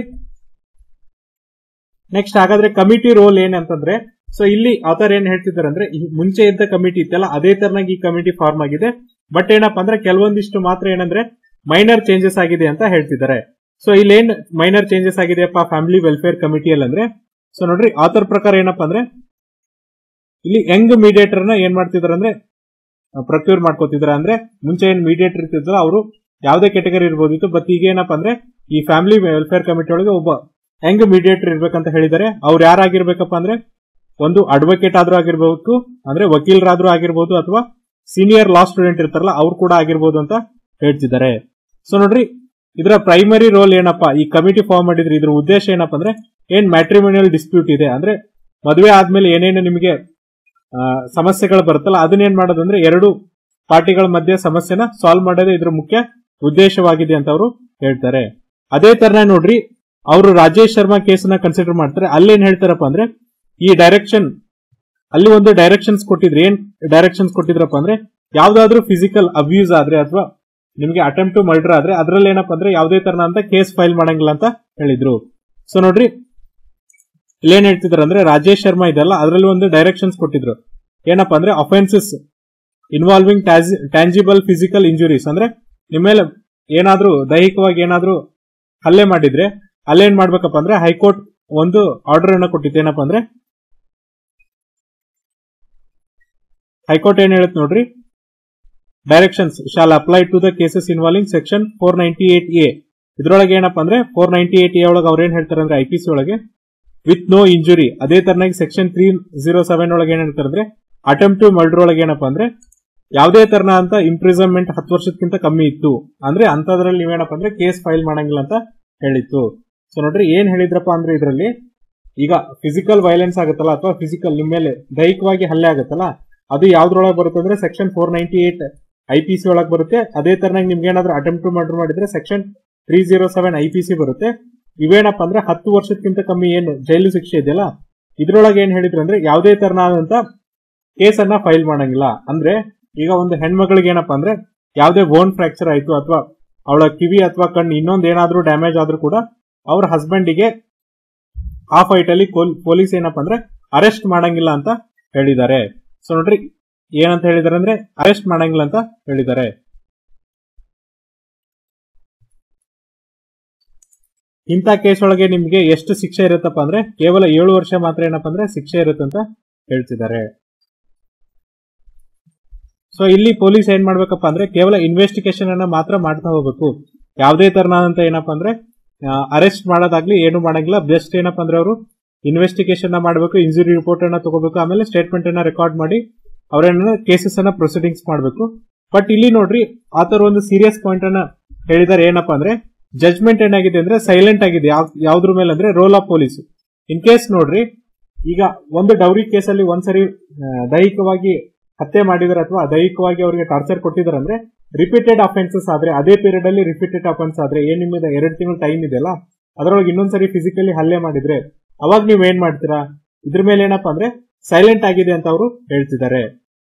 ನೆಕ್ಸ್ಟ್ ಹಾಗಾದ್ರೆ ಕಮಿಟಿ ರೋಲ್ ಏನಂತಂದ್ರೆ ಸೊ ಇಲ್ಲಿ ಆತರ ಏನ್ ಹೇಳ್ತಿದ್ದಾರೆ ಅಂದ್ರೆ ಈ ಮುಂಚೆ ಇದ್ದ ಕಮಿಟಿ ಇತ್ತಲ್ಲ ಅದೇ ತರನಾಗಿ ಈ ಕಮಿಟಿ ಫಾರ್ಮ್ ಆಗಿದೆ ಬಟ್ ಏನಪ್ಪಾ ಅಂದ್ರೆ ಕೆಲವೊಂದಿಷ್ಟು ಮಾತ್ರ ಏನಂದ್ರೆ ಮೈನರ್ ಚೇಂಜಸ್ ಆಗಿದೆ ಅಂತ ಹೇಳ್ತಿದ್ದಾರೆ ಸೊ ಇಲ್ಲಿ ಏನ್ ಮೈನರ್ ಚೇಂಜಸ್ ಆಗಿದೆಯಪ್ಪ ಫ್ಯಾಮಿಲಿ ವೆಲ್ಫೇರ್ ಕಮಿಟಿಯಲ್ಲಿ ಅಂದ್ರೆ ಸೊ ನೋಡ್ರಿ ಆತರ ಪ್ರಕಾರ ಏನಪ್ಪಾ ಅಂದ್ರೆ ಇಲ್ಲಿ ಯಂಗ್ ಮೀಡಿಯೇಟರ್ ನ ಏನ್ ಮಾಡ್ತಿದಾರೆ ಅಂದ್ರೆ ಪ್ರೊಕ್ಯೂರ್ ಮಾಡ್ಕೋತಿದಾರೆ ಅಂದ್ರೆ ಮುಂಚೆ ಏನ್ ಮೀಡಿಯೇಟರ್ ಇರ್ತಿದ್ರು ಅವರು ಯಾವ್ದೇ ಕೆಟಗರಿ ಇರ್ಬೋದಿತ್ತು ಬಟ್ ಈಗ ಏನಪ್ಪಾ ಅಂದ್ರೆ ಈ ಫ್ಯಾಮಿಲಿ ವೆಲ್ಫೇರ್ ಕಮಿಟಿ ಒಳಗೆ ಒಬ್ಬ ಯಂಗ್ ಮೀಡಿಯೇಟರ್ ಇರ್ಬೇಕಂತ ಹೇಳಿದ್ದಾರೆ ಅವ್ರು ಯಾರಾಗಿರ್ಬೇಕಪ್ಪ ಅಂದ್ರೆ ಒಂದು ಅಡ್ವೊಕೇಟ್ ಆದ್ರೂ ಆಗಿರ್ಬೇಕು ಅಂದ್ರೆ ವಕೀಲರಾದ್ರೂ ಆಗಿರ್ಬೋದು ಅಥವಾ ಸೀನಿಯರ್ ಲಾ ಸ್ಟೂಡೆಂಟ್ ಇರ್ತಾರಲ್ಲ ಅವ್ರು ಕೂಡ ಆಗಿರ್ಬೋದು ಅಂತ ಹೇಳ್ತಿದ್ದಾರೆ ಸೊ ನೋಡ್ರಿ ಇದರ ಪ್ರೈಮರಿ ರೋಲ್ ಏನಪ್ಪಾ ಈ ಕಮಿಟಿ ಫಾರ್ಮ್ ಮಾಡಿದ್ರೆ ಇದ್ರ ಉದ್ದೇಶ ಏನಪ್ಪಾ ಅಂದ್ರೆ ಏನ್ ಮ್ಯಾಟ್ರಿಮೋನಿಯಲ್ ಡಿಸ್ಪ್ಯೂಟ್ ಇದೆ ಅಂದ್ರೆ ಮದುವೆ ಆದ್ಮೇಲೆ ಏನೇನು ನಿಮಗೆ ಆ, ಸಮಸ್ಯೆಗಳು ಬರುತ್ತಲ್ಲ ಅದನ್ನೇನ್ ಮಾಡೋದಂದ್ರೆ ಎರಡು ಪಾರ್ಟಿಗಳ ಮಧ್ಯೆ ಸಮಸ್ಯೆನ ಸಾಲ್ವ್ ಮಾಡೋದೇ ಇದ್ರ ಮುಖ್ಯ ಉದ್ದೇಶವಾಗಿದೆ ಅಂತ ಅವರು ಹೇಳ್ತಾರೆ ಅದೇ ತರನ ನೋಡ್ರಿ ಅವರು ರಾಜೇಶ್ ಶರ್ಮಾ ಕೇಸನ್ನ ಕನ್ಸಿಡರ್ ಮಾಡ್ತಾರೆ ಅಲ್ಲೇನ್ ಹೇಳ್ತಾರಪ್ಪ ಅಂದ್ರೆ ಈ ಡೈರೆಕ್ಷನ್ ಅಲ್ಲಿ ಒಂದು ಡೈರೆಕ್ಷನ್ಸ್ ಕೊಟ್ಟಿದ್ರೆ ಏನ್ ಡೈರೆಕ್ಷನ್ಸ್ ಕೊಟ್ಟಿದ್ರಪ್ಪ ಅಂದ್ರೆ ಯಾವ್ದಾದ್ರು ಫಿಸಿಕಲ್ ಅಬ್ಯೂಸ್ ಆದ್ರೆ ಅಥವಾ ನಿಮ್ಗೆ ಅಟೆಂಪ್ಟ್ ಟು ಮರ್ಡರ್ ಆದ್ರೆ ಅದ್ರಲ್ಲಿ ಏನಪ್ಪಾ ಅಂದ್ರೆ ಯಾವುದೇ ತರನ ಅಂತ ಕೇಸ್ ಫೈಲ್ ಮಾಡಂಗಿಲ್ಲ ಅಂತ ಹೇಳಿದ್ರು ಸೊ ನೋಡ್ರಿ ಇಲ್ಲೇನ್ ಹೇಳ್ತಿದ್ರು ಅಂದ್ರೆ ರಾಜೇಶ್ ಶರ್ಮಾ ಇದೆಲ್ಲ ಅದರಲ್ಲಿ ಒಂದು ಡೈರೆಕ್ಷನ್ಸ್ ಕೊಟ್ಟಿದ್ರು ಏನಪ್ಪಾ ಅಂದ್ರೆ offences involving tangible physical injuries ಅಂದ್ರೆ ನಿಮ್ಮ ಮೇಲೆ ಏನಾದ್ರೂ ದೈಹಿಕವಾಗಿ ಏನಾದ್ರೂ ಹಲ್ಲೆ ಮಾಡಿದ್ರೆ ಅಲ್ಲೇನ್ ಮಾಡ್ಬೇಕಪ್ಪ ಅಂದ್ರೆ ಹೈಕೋರ್ಟ್ ಒಂದು ಆರ್ಡರ್ ಅನ್ನ ಕೊಟ್ಟಿತ್ತು ಏನಪ್ಪಾ ಅಂದ್ರೆ ಹೈಕೋರ್ಟ್ ಏನ್ ಹೇಳುತ್ತೆ ನೋಡ್ರಿ directions shall apply to the cases involving section four ninety eight A ಇದ್ರೊಳಗೆ ಏನಪ್ಪಾ ಅಂದ್ರೆ ಫೋರ್ ನೈಂಟಿ ಏಟ್ ಎ ಒಳಗೆ ಅವ್ರು ಏನ್ ಹೇಳ್ತಾರೆ ಅಂದ್ರೆ ಐಪಿಸಿ ಒಳಗೆ ವಿತ್ ನೋ ಇಂಜುರಿ ಅದೇ ತರನಾಗಿ ಸೆಕ್ಷನ್ ತ್ರೀ ಜೀರೋ ಸೆವೆನ್ ಒಳಗೆ ಏನ್ ಹೇಳ್ತಾರೆ ಅಂದ್ರೆ ಅಟೆಂಪ್ಟ್ ಟು ಮರ್ಡರ್ ಒಳಗೆ ಏನಪ್ಪಾ ಅಂದ್ರೆ ಯಾವುದೇ ತರನ ಅಂತ ಇಂಪ್ರಿಸನ್ಮೆಂಟ್ ಹತ್ತು ವರ್ಷಕ್ಕಿಂತ ಕಮ್ಮಿ ಇತ್ತು ಅಂದ್ರೆ ಅಂತದ್ರಲ್ಲಿ ನೀವೇನಪ್ಪ ಅಂದ್ರೆ ಕೇಸ್ ಫೈಲ್ ಮಾಡಂಗಿಲ್ಲ ಅಂತ ಹೇಳಿತ್ತು ಸೊ ನೋಡ್ರಿ ಏನ್ ಹೇಳಿದ್ರಪ್ಪ ಅಂದ್ರೆ ಇದರಲ್ಲಿ ಈಗ ಫಿಸಿಕಲ್ ವೈಲೆನ್ಸ್ ಆಗುತ್ತಲ್ಲ ಅಥವಾ ಫಿಸಿಕಲ್ ನಿಮ್ಮ ಮೇಲೆ ದೈಹಿಕವಾಗಿ ಹಲ್ಲೆ ಆಗುತ್ತಲ್ಲ ಅದು ಯಾವ್ದ್ರೊಳಗೆ ಬರುತ್ತೆ ಅಂದ್ರೆ section four ninety eight I P C ಒಳಗೆ ಬರುತ್ತೆ ಅದೇ ತರನಾಗಿ ನಿಮ್ಗೆ ಏನಾದ್ರು ಅಟೆಂಪ್ಟ್ ಟು ಮರ್ಡರ್ ಮಾಡಿದ್ರೆ section three zero seven I P C ಬರುತ್ತೆ ಇವೇನಪ್ಪ ಅಂದ್ರೆ ಹತ್ತು ವರ್ಷಕ್ಕಿಂತ ಕಮ್ಮಿ ಏನು ಜೈಲು ಶಿಕ್ಷೆ ಇದೆಯಲ್ಲ ಇದ್ರೊಳಗೆ ಏನ್ ಹೇಳಿದ್ರು ಅಂದ್ರೆ ಯಾವುದೇ ತರನಾದಂತ ಕೇಸನ್ನ ಫೈಲ್ ಮಾಡಂಗಿಲ್ಲ ಅಂದ್ರೆ ಈಗ ಒಂದು ಹೆಣ್ಮಗಳಿಗೆ ಏನಪ್ಪಾ ಅಂದ್ರೆ ಯಾವುದೇ ಬೋನ್ ಫ್ರಾಕ್ಚರ್ ಆಯ್ತು ಅಥವಾ ಅವಳ ಕಿವಿ ಅಥವಾ ಕಣ್ಣು ಇನ್ನೊಂದು ಏನಾದ್ರೂ ಡ್ಯಾಮೇಜ್ ಆದ್ರೂ ಕೂಡ ಅವ್ರ ಹಸ್ಬೆಂಡಿಗೆ ಆ ಫೈಟ್ ಅಲ್ಲಿ ಪೊಲೀಸ್ ಏನಪ್ಪಾ ಅಂದ್ರೆ ಅರೆಸ್ಟ್ ಮಾಡಂಗಿಲ್ಲ ಅಂತ ಹೇಳಿದ್ದಾರೆ ಸೊ ನೋಡ್ರಿ ಏನಂತ ಹೇಳಿದಾರೆ ಅಂದ್ರೆ ಅರೆಸ್ಟ್ ಮಾಡಂಗಿಲ್ಲ ಅಂತ ಹೇಳಿದ್ದಾರೆ ಇಂಥ ಕೇಸ್ ಒಳಗೆ ನಿಮ್ಗೆ ಎಷ್ಟು ಶಿಕ್ಷೆ ಇರುತ್ತಪ್ಪ ಅಂದ್ರೆ ಕೇವಲ ಏಳು ವರ್ಷ ಮಾತ್ರ ಏನಪ್ಪಾ ಅಂದ್ರೆ ಶಿಕ್ಷೆ ಇರುತ್ತೆ ಅಂತ ಹೇಳ್ತಿದ್ದಾರೆ ಸೊ ಇಲ್ಲಿ ಪೊಲೀಸ್ ಏನ್ ಮಾಡ್ಬೇಕಪ್ಪ ಅಂದ್ರೆ ಕೇವಲ ಇನ್ವೆಸ್ಟಿಗೇಷನ್ ಅನ್ನ ಮಾತ್ರ ಮಾಡ್ತಾ ಹೋಗ್ಬೇಕು ಯಾವುದೇ ತರನಾದಂತ ಏನಪ್ಪಾ ಅಂದ್ರೆ ಅರೆಸ್ಟ್ ಮಾಡೋದಾಗ್ಲಿ ಏನು ಮಾಡಂಗಿಲ್ಲ ಬೆಸ್ಟ್ ಏನಪ್ಪಾ ಅಂದ್ರೆ ಅವರು ಇನ್ವೆಸ್ಟಿಗೇಷನ್ ಮಾಡಬೇಕು ಇಂಜುರಿ ರಿಪೋರ್ಟ್ ಅನ್ನ ತಗೋಬೇಕು ಆಮೇಲೆ ಸ್ಟೇಟ್ಮೆಂಟ್ ಅನ್ನ ರೆಕಾರ್ಡ್ ಮಾಡಿ ಅವರನ್ನ ಕೇಸಸ್ ಅನ್ನ ಪ್ರೊಸೀಡಿಂಗ್ಸ್ ಮಾಡಬೇಕು ಬಟ್ ಇಲ್ಲಿ ನೋಡ್ರಿ ಆತರ ಒಂದು ಸೀರಿಯಸ್ ಪಾಯಿಂಟ್ ಅನ್ನ ಹೇಳಿದಾರೆ ಏನಪ್ಪಾ ಅಂದ್ರೆ ಜಜ್ಮೆಂಟ್ ಏನಾಗಿದೆ ಅಂದ್ರೆ ಸೈಲೆಂಟ್ ಆಗಿದೆ ಯಾವ್ದ್ರ ಮೇಲೆ ಅಂದ್ರೆ role of police in case ನೋಡ್ರಿ ಈಗ ಒಂದು ಡೌರಿ ಕೇಸಲ್ಲಿ ಒಂದ್ಸರಿ ದೈಹಿಕವಾಗಿ ಹತ್ಯೆ ಮಾಡಿದಾರೆ ಅಥವಾ ದೈಹಿಕವಾಗಿ ಅವರಿಗೆ ಟಾರ್ಚರ್ ಕೊಟ್ಟಿದ್ದಾರೆ ಅಂದ್ರೆ ರಿಪೀಟೆಡ್ ಅಫೆನ್ಸಸ್ ಆದ್ರೆ ಅದೇ ಪೀರಿಯಡ್ ಅಲ್ಲಿ ರಿಪೀಟೆಡ್ ಅಫೆನ್ಸ್ ಆದ್ರೆ ಏನ್ ನಿಮ್ಮಿಂದ ಎರಡು ತಿಂಗಳು ಟೈಮ್ ಇದೆಯಲ್ಲ ಅದರೊಳಗೆ ಇನ್ನೊಂದ್ಸರಿ ಫಿಸಿಕಲಿ ಹಲ್ಲೆ ಮಾಡಿದ್ರೆ ಅವಾಗ ನೀವ್ ಏನ್ ಮಾಡ್ತೀರಾ ಇದ್ರ ಮೇಲೆ ಏನಪ್ಪಾ ಅಂದ್ರೆ ಸೈಲೆಂಟ್ ಆಗಿದೆ ಅಂತ ಅವರು ಹೇಳ್ತಿದ್ದಾರೆ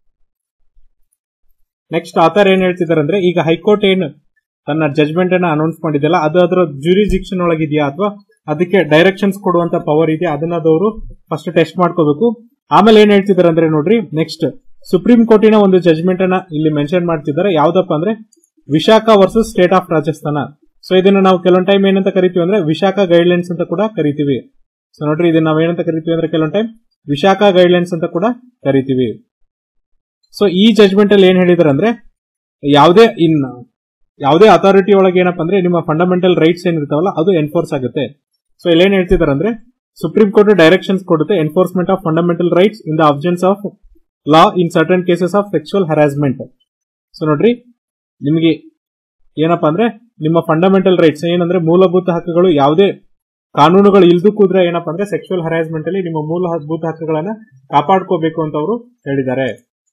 ನೆಕ್ಸ್ಟ್ ಆತರ ಏನ್ ಹೇಳ್ತಿದ್ದಾರೆ ಅಂದ್ರೆ ಈಗ ಹೈಕೋರ್ಟ್ ಏನ್ ತನ್ನ ಜಜ್ಮೆಂಟ್ ಅನ್ನ ಅನೌನ್ಸ್ ಮಾಡಿದೆಯಲ್ಲ ಅದು ಅದರ ಜುರಿಜಿಕ್ಷನ್ ಒಳಗಿದೆಯಾ ಅಥವಾ ಅದಕ್ಕೆ ಡೈರೆಕ್ಷನ್ಸ್ ಕೊಡುವಂತ ಪವರ್ ಇದೆ ಅದನ್ನ ಅವರು ಫಸ್ಟ್ ಟೆಸ್ಟ್ ಮಾಡ್ಕೋಬೇಕು ಆಮೇಲೆ ಏನ್ ಹೇಳ್ತಿದ್ದಾರೆ ಅಂದ್ರೆ ನೋಡ್ರಿ ನೆಕ್ಸ್ಟ್ ಸುಪ್ರೀಂ ಕೋರ್ಟಿನ ಒಂದು ಜಜ್ಮೆಂಟ್ ಅನ್ನ ಇಲ್ಲಿ ಮೆನ್ಷನ್ ಮಾಡ್ತಿದ್ದಾರೆ ಯಾವ್ದಪ್ಪ ಅಂದ್ರೆ Vishakha versus state of Rajasthan so ಇದನ್ನ ನಾವು ಕೆಲವೊಂದ್ ಟೈಮ್ ಏನಂತ ಕರಿತೀವಿ ಅಂದ್ರೆ ವಿಶಾಖ ಗೈಡ್ಲೈನ್ಸ್ ಅಂತ ಕೂಡ ಕರಿತೀವಿ ಸೊ ನೋಡ್ರಿ ಇದನ್ನ ನಾವ್ ಏನಂತ ಕರಿತೀವಿ ಅಂದ್ರೆ ಕೆಲವೊಂದ್ ಟೈಮ್ ವಿಶಾಖ ಗೈಡ್ಲೈನ್ಸ್ ಅಂತ ಕೂಡ ಕರಿತೀವಿ ಸೊ ಈ ಜಜ್ಮೆಂಟ್ ಅಲ್ಲಿ ಏನ್ ಹೇಳಿದಾರೆ ಅಂದ್ರೆ ಯಾವುದೇ ಇನ್ ಯಾವುದೇ ಅಥಾರಿಟಿ ಒಳಗೆ ಏನಪ್ಪಾ ಅಂದ್ರೆ ನಿಮ್ಮ ಫಂಡಮೆಂಟಲ್ ರೈಟ್ಸ್ ಏನಿರ್ತಾವಲ್ಲ ಅದು ಎನ್ಫೋರ್ಸ್ ಆಗುತ್ತೆ ಸೊ ಇಲ್ಲಿ ಏನ್ ಹೇಳ್ತಿದಾರೆ ಅಂದ್ರೆ ಸುಪ್ರೀಂ ಕೋರ್ಟ್ ಡೈರೆಕ್ಷನ್ಸ್ ಕೊಡುತ್ತೆ enforcement of fundamental rights in the absence of law in certain cases of sexual harassment so ನೋಡ್ರಿ ನಿಮಗೆ ಏನಪ್ಪಾ ಅಂದ್ರೆ ನಿಮ್ಮ ಫಂಡಮೆಂಟಲ್ ರೈಟ್ಸ್ ಏನಂದ್ರೆ ಮೂಲಭೂತ ಹಕ್ಕುಗಳು ಯಾವುದೇ ಕಾನೂನುಗಳು ಇಲ್ದು ಕೂದ್ರೆ ಏನಪ್ಪಾ ಅಂದ್ರೆ ಸೆಕ್ಸುವಲ್ ಹರಾಸ್ಮೆಂಟ್ ಅಲ್ಲಿ ನಿಮ್ಮ ಮೂಲಭೂತ ಹಕ್ಕುಗಳನ್ನ ಕಾಪಾಡ್ಕೋಬೇಕು ಅಂತ ಅವರು ಹೇಳಿದ್ದಾರೆ